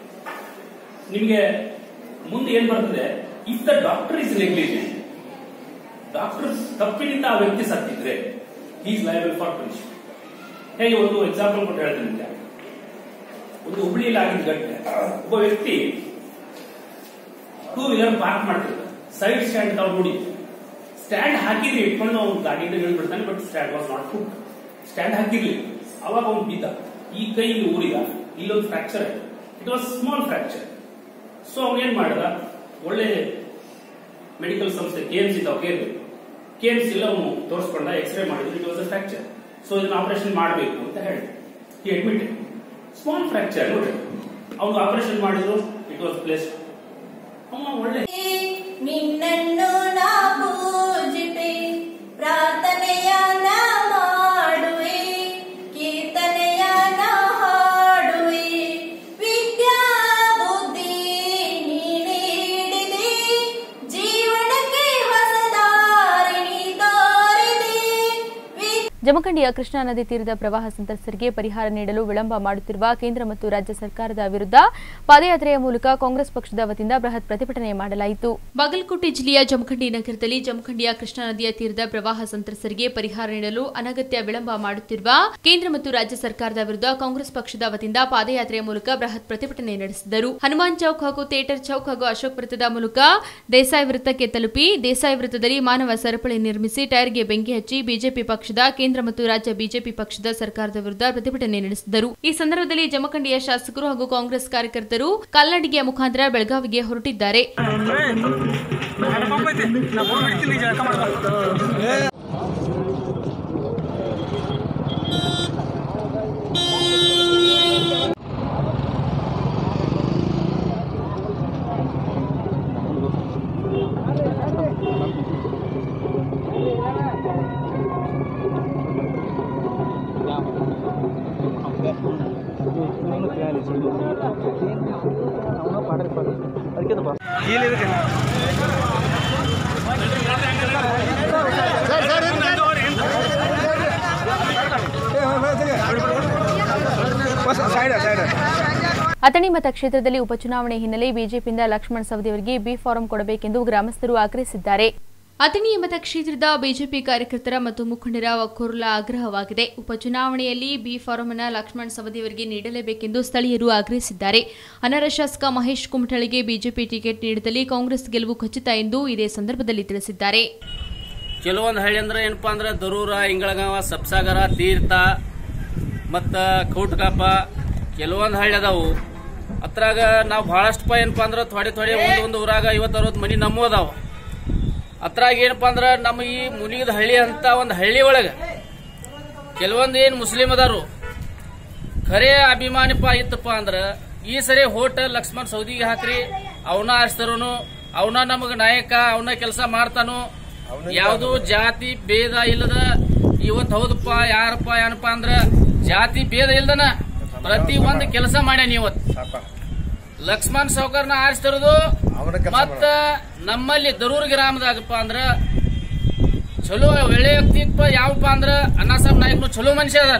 ನಿಮಗೆ ಮುಂದೆ ಏನ್ ಬರ್ತದೆ if the doctor is negligent doctor ತಪ್ಪಿನಿಂದ ಆ ವ್ಯಕ್ತಿ ಸತ್ತಿದ್ರೆ ಈಸ್ ಲಯಬಲ್ ಫಾರ್ ಪನಿಷ್ಮೆಂಟ್ ಹೇಗೆ ಒಂದು ಎಕ್ಸಾಂಪಲ್ ಕೊಟ್ಟು ಹೇಳ್ತೀನಿ ನಿಮ್ಗೆ. ಒಂದು ಹುಬ್ಳಿಯಲ್ಲಿ ಆಗಿದ್ದ ಘಟನೆ ಒಬ್ಬ ವ್ಯಕ್ತಿ ಟೂ ವೀಲರ್ ಪಾರ್ಕ್ ಮಾಡ್ತಿರ್ತಾನೆ ಸೈಡ್ ಸ್ಟ್ಯಾಂಡ್ ತಾವು ನೋಡಿ ಸ್ಟ್ಯಾಂಡ್ ಹಾಕಿದ್ರೆ ಇಟ್ಕೊಂಡು ಅವ್ನು ಗಾಡಿಯಿಂದ ಇಳಿದ್ಬಿಡ್ತಾನೆ but stand was not put stand ಹಾಕಿರ್ಲಿ ಅವಾಗ ಅವ್ನು ಬಿದ್ದ ಈ ಕೈ ಇಲ್ಲಿ ಊರಿದ ಇಲ್ಲೊಂದು ಫ್ರಾಕ್ಚರ್ ಆಯ್ತು it was small fracture so ಅವ್ನು ಏನ್ ಮಾಡಿದ ಒಳ್ಳೆ ಮೆಡಿಕಲ್ ಸಂಸ್ಥೆ ಕೆ ಎಂ ಸಿ ತಾವು ಕೇರ್ಬೇಕು ಕೆ ಎಂ ಸಿ ಎಲ್ಲ ಅವನು ತೋರಿಸ್ಕೊಂಡ ಎಕ್ಸ್ರೇ ಮಾಡಿದ್ರು it was a fracture so ಇದನ್ನ ಆಪರೇಷನ್ ಮಾಡಬೇಕು ಅಂತ ಹೇಳಿ ಈ ಅಡ್ಮಿಟ್ ಸ್ಮಾಲ್ ಫ್ರಾಕ್ಚರ್ ನೋಡಿ ಅವ್ನು ಆಪರೇಷನ್ ಮಾಡಿದ್ರು ಇಟ್ ವಾಸ್ ಪ್ಲೇಸ್ ಅವನು ಒಳ್ಳೆ ನಿನ್ನನ್ನು ನಾ ಪೂಜಿಪೆ ಪ್ರಾರ್ಥನೆಯ ನಾ ಮಾಡುವೆ ಕೀರ್ತನೆಯ ನಾ ಹಾಡುವೆ ವಿದ್ಯಾ ಬುದ್ಧಿ ನೀಡಿದೆ ಜೀವನಕ್ಕೆ ಹೊಸ ದಾರಿ ನೀ ತೋರಿದೆ ಜಮಖಂಡಿಯ ಕೃಷ್ಣಾ ನದಿ ತೀರದ ಪ್ರವಾಹ ಸಂತ್ರಸ್ತರಿಗೆ ಪರಿಹಾರ ನೀಡಲು ವಿಳಂಬ ಮಾಡುತ್ತಿರುವ ಕೇಂದ್ರ ಮತ್ತು ರಾಜ್ಯ ಸರ್ಕಾರದ ವಿರುದ್ಧ ಪಾದಯಾತ್ರೆಯ ಮೂಲಕ ಕಾಂಗ್ರೆಸ್ ಪಕ್ಷದ ವತಿಯಿಂದ ಬೃಹತ್ ಪ್ರತಿಭಟನೆ ಮಾಡಲಾಯಿತು ಬಾಗಲಕೋಟೆ ಜಿಲ್ಲೆಯ ಜಮಖಂಡಿ ನಗರದಲ್ಲಿ ಜಮಖಂಡಿಯ ಕೃಷ್ಣಾ ನದಿಯ ತೀರದ ಪ್ರವಾಹ ಸಂತ್ರಸ್ತರಿಗೆ ಪರಿಹಾರ ನೀಡಲು ಅನಗತ್ಯ ವಿಳಂಬ ಮಾಡುತ್ತಿರುವ ಕೇಂದ್ರ ಮತ್ತು ರಾಜ್ಯ ಸರ್ಕಾರದ ವಿರುದ್ಧ ಕಾಂಗ್ರೆಸ್ ಪಕ್ಷದ ವತಿಯಿಂದ ಪಾದಯಾತ್ರೆಯ ಮೂಲಕ ಬೃಹತ್ ಪ್ರತಿಭಟನೆ ನಡೆಸಿದರು ಹನುಮಾನ್ ಚೌಕ್ ಹಾಗೂ ಥಿಯೇಟರ್ ಚೌಕ್ ಹಾಗೂ ಅಶೋಕ್ ವೃತ್ತದ ಮೂಲಕ ದೇಸಾಯಿ ವೃತ್ತಕ್ಕೆ ತಲುಪಿ ದೇಸಾಯಿ ವೃತ್ತದಲ್ಲಿ ಮಾನವ ಸರಪಳಿ ನಿರ್ಮಿಸಿ ಟೈರ್ಗೆ ಬೆಂಕಿ ಹಚ್ಚಿ ಬಿಜೆಪಿ ಪಕ್ಷದ ಕೇಂದ್ರ ಮತ್ತು ರಾಜ್ಯ ಬಿಜೆಪಿ ಪಕ್ಷದ ಸರ್ಕಾರದ ವಿರುದ್ಧ ಪ್ರತಿಭಟನೆ ನಡೆಸಿದರು ಈ ಸಂದರ್ಭದಲ್ಲಿ ಜಮಖಂಡಿಯ ಶಾಸಕರು ಹಾಗೂ ಕಾಂಗ್ರೆಸ್ ಕಾರ್ಯಕರ್ತರು ಕಾಲ್ನಡಿಗೆಯ ಮುಖಾಂತರ ಬೆಳಗಾವಿಗೆ ಹೊರಟಿದ್ದಾರೆ Gracias. ಅಥಣಿ ಮತಕ್ಷೇತ್ರದಲ್ಲಿ ಉಪಚುನಾವಣೆ ಹಿನ್ನೆಲೆ ಬಿಜೆಪಿಯಿಂದ ಲಕ್ಷ್ಮಣ್ ಸವದಿ ಅವರಿಗೆ ಬಿ ಫಾರಂ ಕೊಡಬೇಕೆಂದು ಗ್ರಾಮಸ್ಥರು ಆಗ್ರಹಿಸಿದ್ದಾರೆ ಅಥಣಿ ಮತಕ್ಷೇತ್ರದ ಬಿಜೆಪಿ ಕಾರ್ಯಕರ್ತರ ಮತ್ತು ಮುಖಂಡರ ಒಕ್ಕೊರಲ ಆಗ್ರಹವಾಗಿದೆ ಉಪಚುನಾವಣೆಯಲ್ಲಿ ಬಿ ಫಾರಂ ಅನ್ನು ಲಕ್ಷ್ಮಣ್ ಸವದಿ ಅವರಿಗೆ ನೀಡಲೇಬೇಕೆಂದು ಸ್ಥಳೀಯರು ಆಗ್ರಹಿಸಿದ್ದಾರೆ ಅನರ್ಹ ಶಾಸಕ ಮಹೇಶ್ ಕುಮಟಳಿಗೆ ಬಿಜೆಪಿ ಟಿಕೆಟ್ ನೀಡಿದಲ್ಲಿ ಕಾಂಗ್ರೆಸ್ ಗೆಲುವು ಖಚಿತ ಎಂದು ಇದೇ ಸಂದರ್ಭದಲ್ಲಿ ತಿಳಿಸಿದ್ದಾರೆ ಕೆಲವೊಂದು ಹಳ್ಳಿ ಅಂದ್ರೆ ಏನಪ್ಪಾ ಅಂದ್ರೆ ದರೂರ ಇಂಗಳಗಾವ ಸಬ್ಸಾಗರ ತೀರ್ಥ ಮತ್ತು ಕೌಟ್ಕಾಪ ಕೆಲವೊಂದು ಹಳ್ಳಿ ಅದಾವು ಅದ್ರಾಗ ನಾವು ಭಾಳಷ್ಟು ಪ ಏನಪ್ಪಾ ಅಂದ್ರೆ ಥೊಡೆ ಥೊಡೆ ಒಂದು ಒಂದು ಊರಾಗ ಐವತ್ತು ಅರವತ್ತು ಮನಿ ನಮ್ಮೂ ಅದಾವ ಅದ್ರಾಗ ಏನಪ್ಪಾ ಅಂದ್ರೆ ನಮ್ಮ ಈ ಮುನಿಗದ ಹಳ್ಳಿ ಅಂತ ಒಂದು ಹಳ್ಳಿ ಒಳಗೆ ಕೆಲವೊಂದು ಏನು ಮುಸ್ಲಿಂ ಅದಾರು ಖರೆ ಅಭಿಮಾನಿಪ ಇತ್ತಪ್ಪ ಅಂದ್ರ ಈ ಸರಿ ಹೋಟೆಲ್ ಲಕ್ಷ್ಮಣ್ ಸೌದಿಗೆ ಹಾಕ್ರಿ ಅವನ ಆರಿಸ್ತಾರೋನು ಅವನ ನಮಗ ನಾಯಕ ಅವನ ಕೆಲಸ ಮಾಡ್ತಾನು ಯಾವುದು ಜಾತಿ ಭೇದ ಇಲ್ಲದ ಇವತ್ ಹೌದಪ್ಪ ಯಾರಪ್ಪ ಏನಪ್ಪ ಅಂದ್ರ ಜಾತಿ ಭೇದ ಇಲ್ದನ ಪ್ರತಿ ಒಂದು ಕೆಲಸ ಮಾಡ್ಯಾನ ಇವತ್ ಲಕ್ಷ್ಮಣ್ ಸೌಕರ್ನ ಆರಿಸ್ತಿರೋದು ಮತ್ತ ನಮ್ಮಲ್ಲಿ ದರೂರ್ ಗ್ರಾಮದಾಗಪ್ಪ ಅಂದ್ರ ಚಲೋ ಒಳ್ಳೆ ವ್ಯಕ್ತಿಪ್ಪ ಯಾವಪ್ಪ ಅಂದ್ರ ಅಣ್ಣಾಸಾಬ್ ನಾಯ್ಕನು ಚಲೋ ಮನುಷ್ಯ ಅದ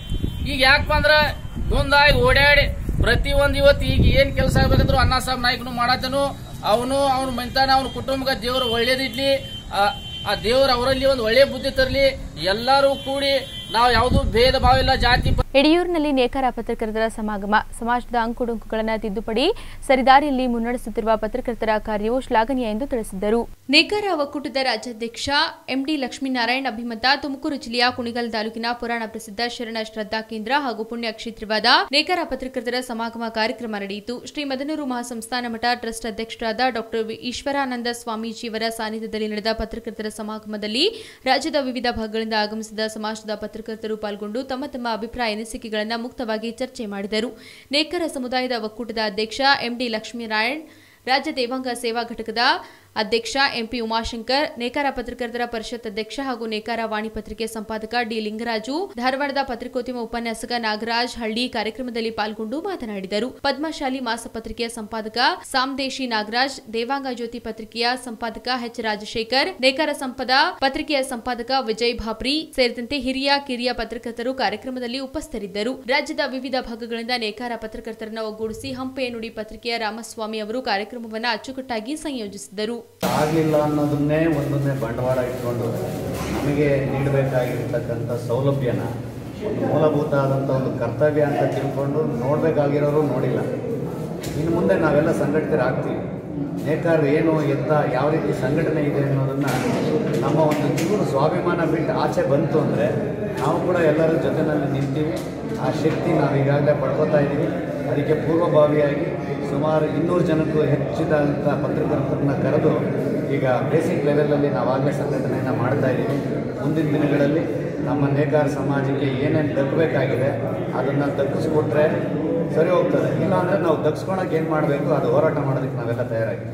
ಈಗ ಯಾಕಪ್ಪ ಅಂದ್ರ ಮುಂದಾಗಿ ಓಡಾಡಿ ಪ್ರತಿ ಒಂದ್ ಇವತ್ತು ಈಗ ಏನ್ ಕೆಲಸ ಆಗ್ಬೇಕಂದ್ರು ಅಣ್ಣಾಸಾಬ್ ನಾಯ್ಕನು ಮಾಡತನು ಅವನು ಅವನ ಮೈತಾನ ಅವನ ಕುಟುಂಬಕ್ಕೆ ದೇವ್ರು ಒಳ್ಳೇದಿಡ್ಲಿ ಆ- ಆ ದೇವ್ರು ಅವರಲ್ಲಿ ಒಂದು ಒಳ್ಳೆ ಬುದ್ಧಿ ತರಲಿ ಎಲ್ಲರೂ ಕೂಡಿ ನಾವು ಯಾವುದು ಭೇದ ಭಾವ ಇಲ್ಲ ಜಾತಿ ಯಡಿಯೂರಿನಲ್ಲಿ ನೇಕಾರ ಪತ್ರಕರ್ತರ ಸಮಾಗಮ ಸಮಾಜದ ಅಂಕುಡೊಂಕುಗಳನ್ನು ತಿದ್ದುಪಡಿ ಸರಿದಾರಿಯಲ್ಲಿ ಮುನ್ನಡೆಸುತ್ತಿರುವ ಪತ್ರಕರ್ತರ ಕಾರ್ಯವು ಶ್ಲಾಘನೀಯ ಎಂದು ತಿಳಿಸಿದರು ನೇಕಾರ ಒಕ್ಕೂಟದ ರಾಜ್ಯಾಧ್ಯಕ್ಷ ಎಂಡಿ ಲಕ್ಷ್ಮೀನಾರಾಯಣ್ ಅಭಿಮತ ತುಮಕೂರು ಜಿಲ್ಲೆಯ ಕುಣಿಗಲ್ ತಾಲೂಕಿನ ಪುರಾಣ ಪ್ರಸಿದ್ಧ ಶರಣ ಶ್ರದ್ಧಾ ಕೇಂದ್ರ ಹಾಗೂ ಪುಣ್ಯ ಕ್ಷೇತ್ರವಾದ ನೇಕಾರ ಪತ್ರಕರ್ತರ ಸಮಾಗಮ ಕಾರ್ಯಕ್ರಮ ನಡೆಯಿತು ಶ್ರೀ ಮದನೂರು ಮಹಾಸಂಸ್ಥಾನ ಮಠ ಟ್ರಸ್ಟ್ ಅಧ್ಯಕ್ಷರಾದ ಡಾಕ್ಟರ್ ಈಶ್ವರಾನಂದ ಸ್ವಾಮೀಜಿಯವರ ಸಾನ್ನಿಧ್ಯದಲ್ಲಿ ನಡೆದ ಪತ್ರಕರ್ತರ ಸಮಾಗಮದಲ್ಲಿ ರಾಜ್ಯದ ವಿವಿಧ ಭಾಗಗಳಿಂದ ಆಗಮಿಸಿದ ಸಮಾಜದ ಪತ್ರಕರ್ತರು ಪಾಲ್ಗೊಂಡು ತಮ್ಮ ತಮ್ಮ ಅಭಿಪ್ರಾಯ ಅನಿಸಿಕೆಗಳನ್ನು ಮುಕ್ತವಾಗಿ ಚರ್ಚೆ ಮಾಡಿದರು ನೇಕರ ಸಮುದಾಯದ ಒಕ್ಕೂಟದ ಅಧ್ಯಕ್ಷ ಎಂಡಿ ಲಕ್ಷ್ಮೀನಾರಾಯಣ್ ರಾಜ್ಯ ದೇವಾಂಗ ಸೇವಾ ಘಟಕದ ಅಧ್ಯಕ್ಷ ಎಂಪಿ ಉಮಾಶಂಕರ್ ನೇಕಾರ ಪತ್ರಕರ್ತರ ಪರಿಷತ್ ಅಧ್ಯಕ್ಷ ಹಾಗೂ ನೇಕಾರ ವಾಣಿ ಪತ್ರಿಕೆ ಸಂಪಾದಕ ಡಿ ಲಿಂಗರಾಜು ಧಾರವಾಡದ ಪತ್ರಿಕೋದ್ಯಮ ಉಪನ್ಯಾಸಕ ನಾಗರಾಜ್ ಹಳ್ಳಿ ಕಾರ್ಯಕ್ರಮದಲ್ಲಿ ಪಾಲ್ಗೊಂಡು ಮಾತನಾಡಿದರು ಪದ್ಮಶಾಲಿ ಮಾಸ ಪತ್ರಿಕೆಯ ಸಂಪಾದಕ ಸಾಮ್ದೇಶಿ ನಾಗರಾಜ್ ದೇವಾಂಗ ಜ್ಯೋತಿ ಪತ್ರಿಕೆಯ ಸಂಪಾದಕ ಎಚ್ ರಾಜಶೇಖರ್ ನೇಕಾರ ಸಂಪದ ಪತ್ರಿಕೆಯ ಸಂಪಾದಕ ವಿಜಯ್ ಭಾಪ್ರಿ ಸೇರಿದಂತೆ ಹಿರಿಯ ಕಿರಿಯ ಪತ್ರಕರ್ತರು ಕಾರ್ಯಕ್ರಮದಲ್ಲಿ ಉಪಸ್ಥಿತರಿದ್ದರು ರಾಜ್ಯದ ವಿವಿಧ ಭಾಗಗಳಿಂದ ನೇಕಾರ ಪತ್ರಕರ್ತರನ್ನ ಒಗ್ಗೂಡಿಸಿ ಹಂಪೆ ನುಡಿ ಪತ್ರಿಕೆಯ ರಾಮಸ್ವಾಮಿ ಅವರು ಕಾರ್ಯಕ್ರಮವನ್ನು ಅಚ್ಚುಕಟ್ಟಾಗಿ ಸಂಯೋಜಿಸಿದರು ಆಗಲಿಲ್ಲ ಅನ್ನೋದನ್ನೇ ಒಂದೊಂದೇ ಬಂಡವಾಳ ಇಟ್ಕೊಂಡು ನಮಗೆ ನೀಡಬೇಕಾಗಿರ್ತಕ್ಕಂಥ ಸೌಲಭ್ಯನ ಒಂದು ಮೂಲಭೂತ ಆದಂಥ ಒಂದು ಕರ್ತವ್ಯ ಅಂತ ತಿಳ್ಕೊಂಡು ನೋಡಬೇಕಾಗಿರೋರು ನೋಡಿಲ್ಲ ಇನ್ನು ಮುಂದೆ ನಾವೆಲ್ಲ ಸಂಘಟಿತರಾಗ್ತೀವಿ ನೇಕಾರ ಏನು ಎತ್ತ ಯಾವ ರೀತಿ ಸಂಘಟನೆ ಇದೆ ಅನ್ನೋದನ್ನು ನಮ್ಮ ಒಂದು ಚೂರು ಸ್ವಾಭಿಮಾನ ಬಿಟ್ಟು ಆಚೆ ಬಂತು ಅಂದರೆ ನಾವು ಕೂಡ ಎಲ್ಲರ ಜೊತೆಯಲ್ಲಿ ನಿಂತೀವಿ ಆ ಶಕ್ತಿ ನಾವು ಈಗಾಗಲೇ ಪಡ್ಕೋತಾ ಇದ್ದೀವಿ ಅದಕ್ಕೆ ಪೂರ್ವಭಾವಿಯಾಗಿ ಸುಮಾರು ಇನ್ನೂರು ಜನಕ್ಕೂ ಹೆಚ್ಚಿದಂಥ ಪತ್ರಕರ್ತರನ್ನ ಕರೆದು ಈಗ ಬೇಸಿಕ್ ಲೆವೆಲಲ್ಲಿ ನಾವಾಗಲೇ ಸಂಘಟನೆಯನ್ನು ಮಾಡ್ತಾ ಇದ್ದೀವಿ ಮುಂದಿನ ದಿನಗಳಲ್ಲಿ ನಮ್ಮ ನೇಕಾರ ಸಮಾಜಕ್ಕೆ ಏನೇನು ದಕ್ಕಬೇಕಾಗಿದೆ ಅದನ್ನು ದಕ್ಕಿಸ್ಕೊಟ್ರೆ ಸರಿ ಹೋಗ್ತದೆ ಇಲ್ಲಾಂದರೆ ನಾವು ದಕ್ಸ್ಕೊಳಕ್ಕೆ ಏನು ಮಾಡಬೇಕು ಅದು ಹೋರಾಟ ಮಾಡೋದಕ್ಕೆ ನಾವೆಲ್ಲ ತಯಾರಾಗಿದ್ದೀವಿ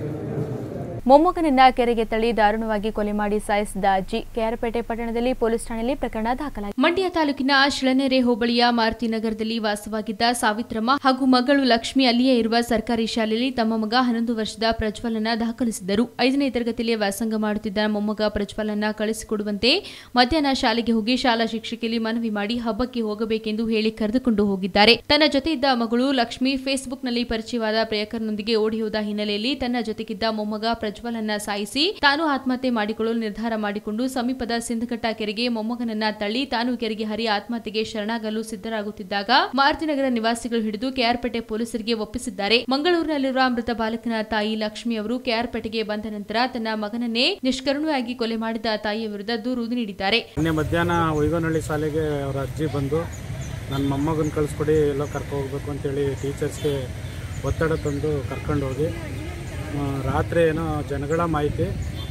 ಮೊಮ್ಮಗನನ್ನ ಕೆರೆಗೆ ತಳ್ಳಿ ದಾರುಣವಾಗಿ ಕೊಲೆ ಮಾಡಿ ಸಾಯಿಸಿದ ಅಜ್ಜಿ ಕೆಆರ್ಪೇಟೆ ಪಟ್ಟಣದಲ್ಲಿ ಪೊಲೀಸ್ ಠಾಣೆಯಲ್ಲಿ ಪ್ರಕರಣ ದಾಖಲಾಗಿದೆ ಮಂಡ್ಯ ತಾಲೂಕಿನ ಶಿಳನೆರೆ ಹೋಬಳಿಯ ಮಾರುತಿನಗರದಲ್ಲಿ ವಾಸವಾಗಿದ್ದ ಸಾವಿತ್ರಮ್ಮ ಹಾಗೂ ಮಗಳು ಲಕ್ಷ್ಮಿ ಅಲ್ಲಿಯೇ ಇರುವ ಸರ್ಕಾರಿ ಶಾಲೆಯಲ್ಲಿ ತಮ್ಮ ಮಗ ಹನ್ನೊಂದು ವರ್ಷದ ಪ್ರಜ್ವಲನ ದಾಖಲಿಸಿದರು ಐದನೇ ತರಗತಿಯಲ್ಲಿ ವ್ಯಾಸಂಗ ಮಾಡುತ್ತಿದ್ದ ಮೊಮ್ಮಗ ಪ್ರಜ್ವಲನ್ನ ಕಳಿಸಿಕೊಡುವಂತೆ ಮಧ್ಯಾಹ್ನ ಶಾಲೆಗೆ ಹೋಗಿ ಶಾಲಾ ಶಿಕ್ಷಕಿಯಲ್ಲಿ ಮನವಿ ಮಾಡಿ ಹಬ್ಬಕ್ಕೆ ಹೋಗಬೇಕೆಂದು ಹೇಳಿ ಕರೆದುಕೊಂಡು ಹೋಗಿದ್ದಾರೆ ತನ್ನ ಜೊತೆ ಇದ್ದ ಮಗಳು ಲಕ್ಷ್ಮಿ ಫೇಸ್ಬುಕ್ನಲ್ಲಿ ಪರಿಚಯವಾದ ಪ್ರಿಯಕರನೊಂದಿಗೆ ಓಡಿ ಹೋದ ಹಿನ್ನೆಲೆಯಲ್ಲಿ ತನ್ನ ಜೊತೆಗಿದ್ದ ಮೊಮ್ಮಗ ಪ್ರಜ್ವಲನ್ನ ಸಾಯಿಸಿ ತಾನು ಆತ್ಮಹತ್ಯೆ ಮಾಡಿಕೊಳ್ಳಲು ನಿರ್ಧಾರ ಮಾಡಿಕೊಂಡು ಸಮೀಪದ ಸಿಂಧಘಟ್ಟ ಕೆರೆಗೆ ಮೊಮ್ಮಗನನ್ನ ತಳ್ಳಿ ತಾನು ಕೆರೆಗೆ ಹರಿ ಆತ್ಮಹತ್ಯೆಗೆ ಶರಣಾಗಲು ಸಿದ್ಧರಾಗುತ್ತಿದ್ದಾಗ ಮಾರುತಿನಗರ ನಿವಾಸಿಗಳು ಹಿಡಿದು ಕೆಆರ್ಪೇಟೆ ಪೊಲೀಸರಿಗೆ ಒಪ್ಪಿಸಿದ್ದಾರೆ ಮಂಗಳೂರಿನಲ್ಲಿರುವ ಮೃತ ಬಾಲಕನ ತಾಯಿ ಲಕ್ಷ್ಮಿ ಅವರು ಕೆಆರ್ಪೇಟೆಗೆ ಬಂದ ನಂತರ ತನ್ನ ಮಗನನ್ನೇ ನಿಷ್ಕರುಣವಾಗಿ ಕೊಲೆ ಮಾಡಿದ ತಾಯಿಯ ವಿರುದ್ಧ ದೂರು ನೀಡಿದ್ದಾರೆ ನಿನ್ನೆ ಮಧ್ಯಾಹ್ನ ಉಯ್ಗೋನಹಳ್ಳಿ ಶಾಲೆಗೆ ಅವರ ಅಜ್ಜಿ ಬಂದು ನನ್ನ ಮೊಮ್ಮಗನ ಕಳಿಸ್ಕೊಡಿ ಎಲ್ಲೋ ಕರ್ಕೊ ಹೋಗ್ಬೇಕು ಅಂತೇಳಿ ಟೀಚರ್ಸ್ಗೆ ಒತ್ತಡ ತಂದು ಕರ್ಕೊಂಡು ಹೋಗಿ ಆ, ರಾತ್ರಿ ಏನೋ ಜನಗಳ ಮಾಹಿತಿ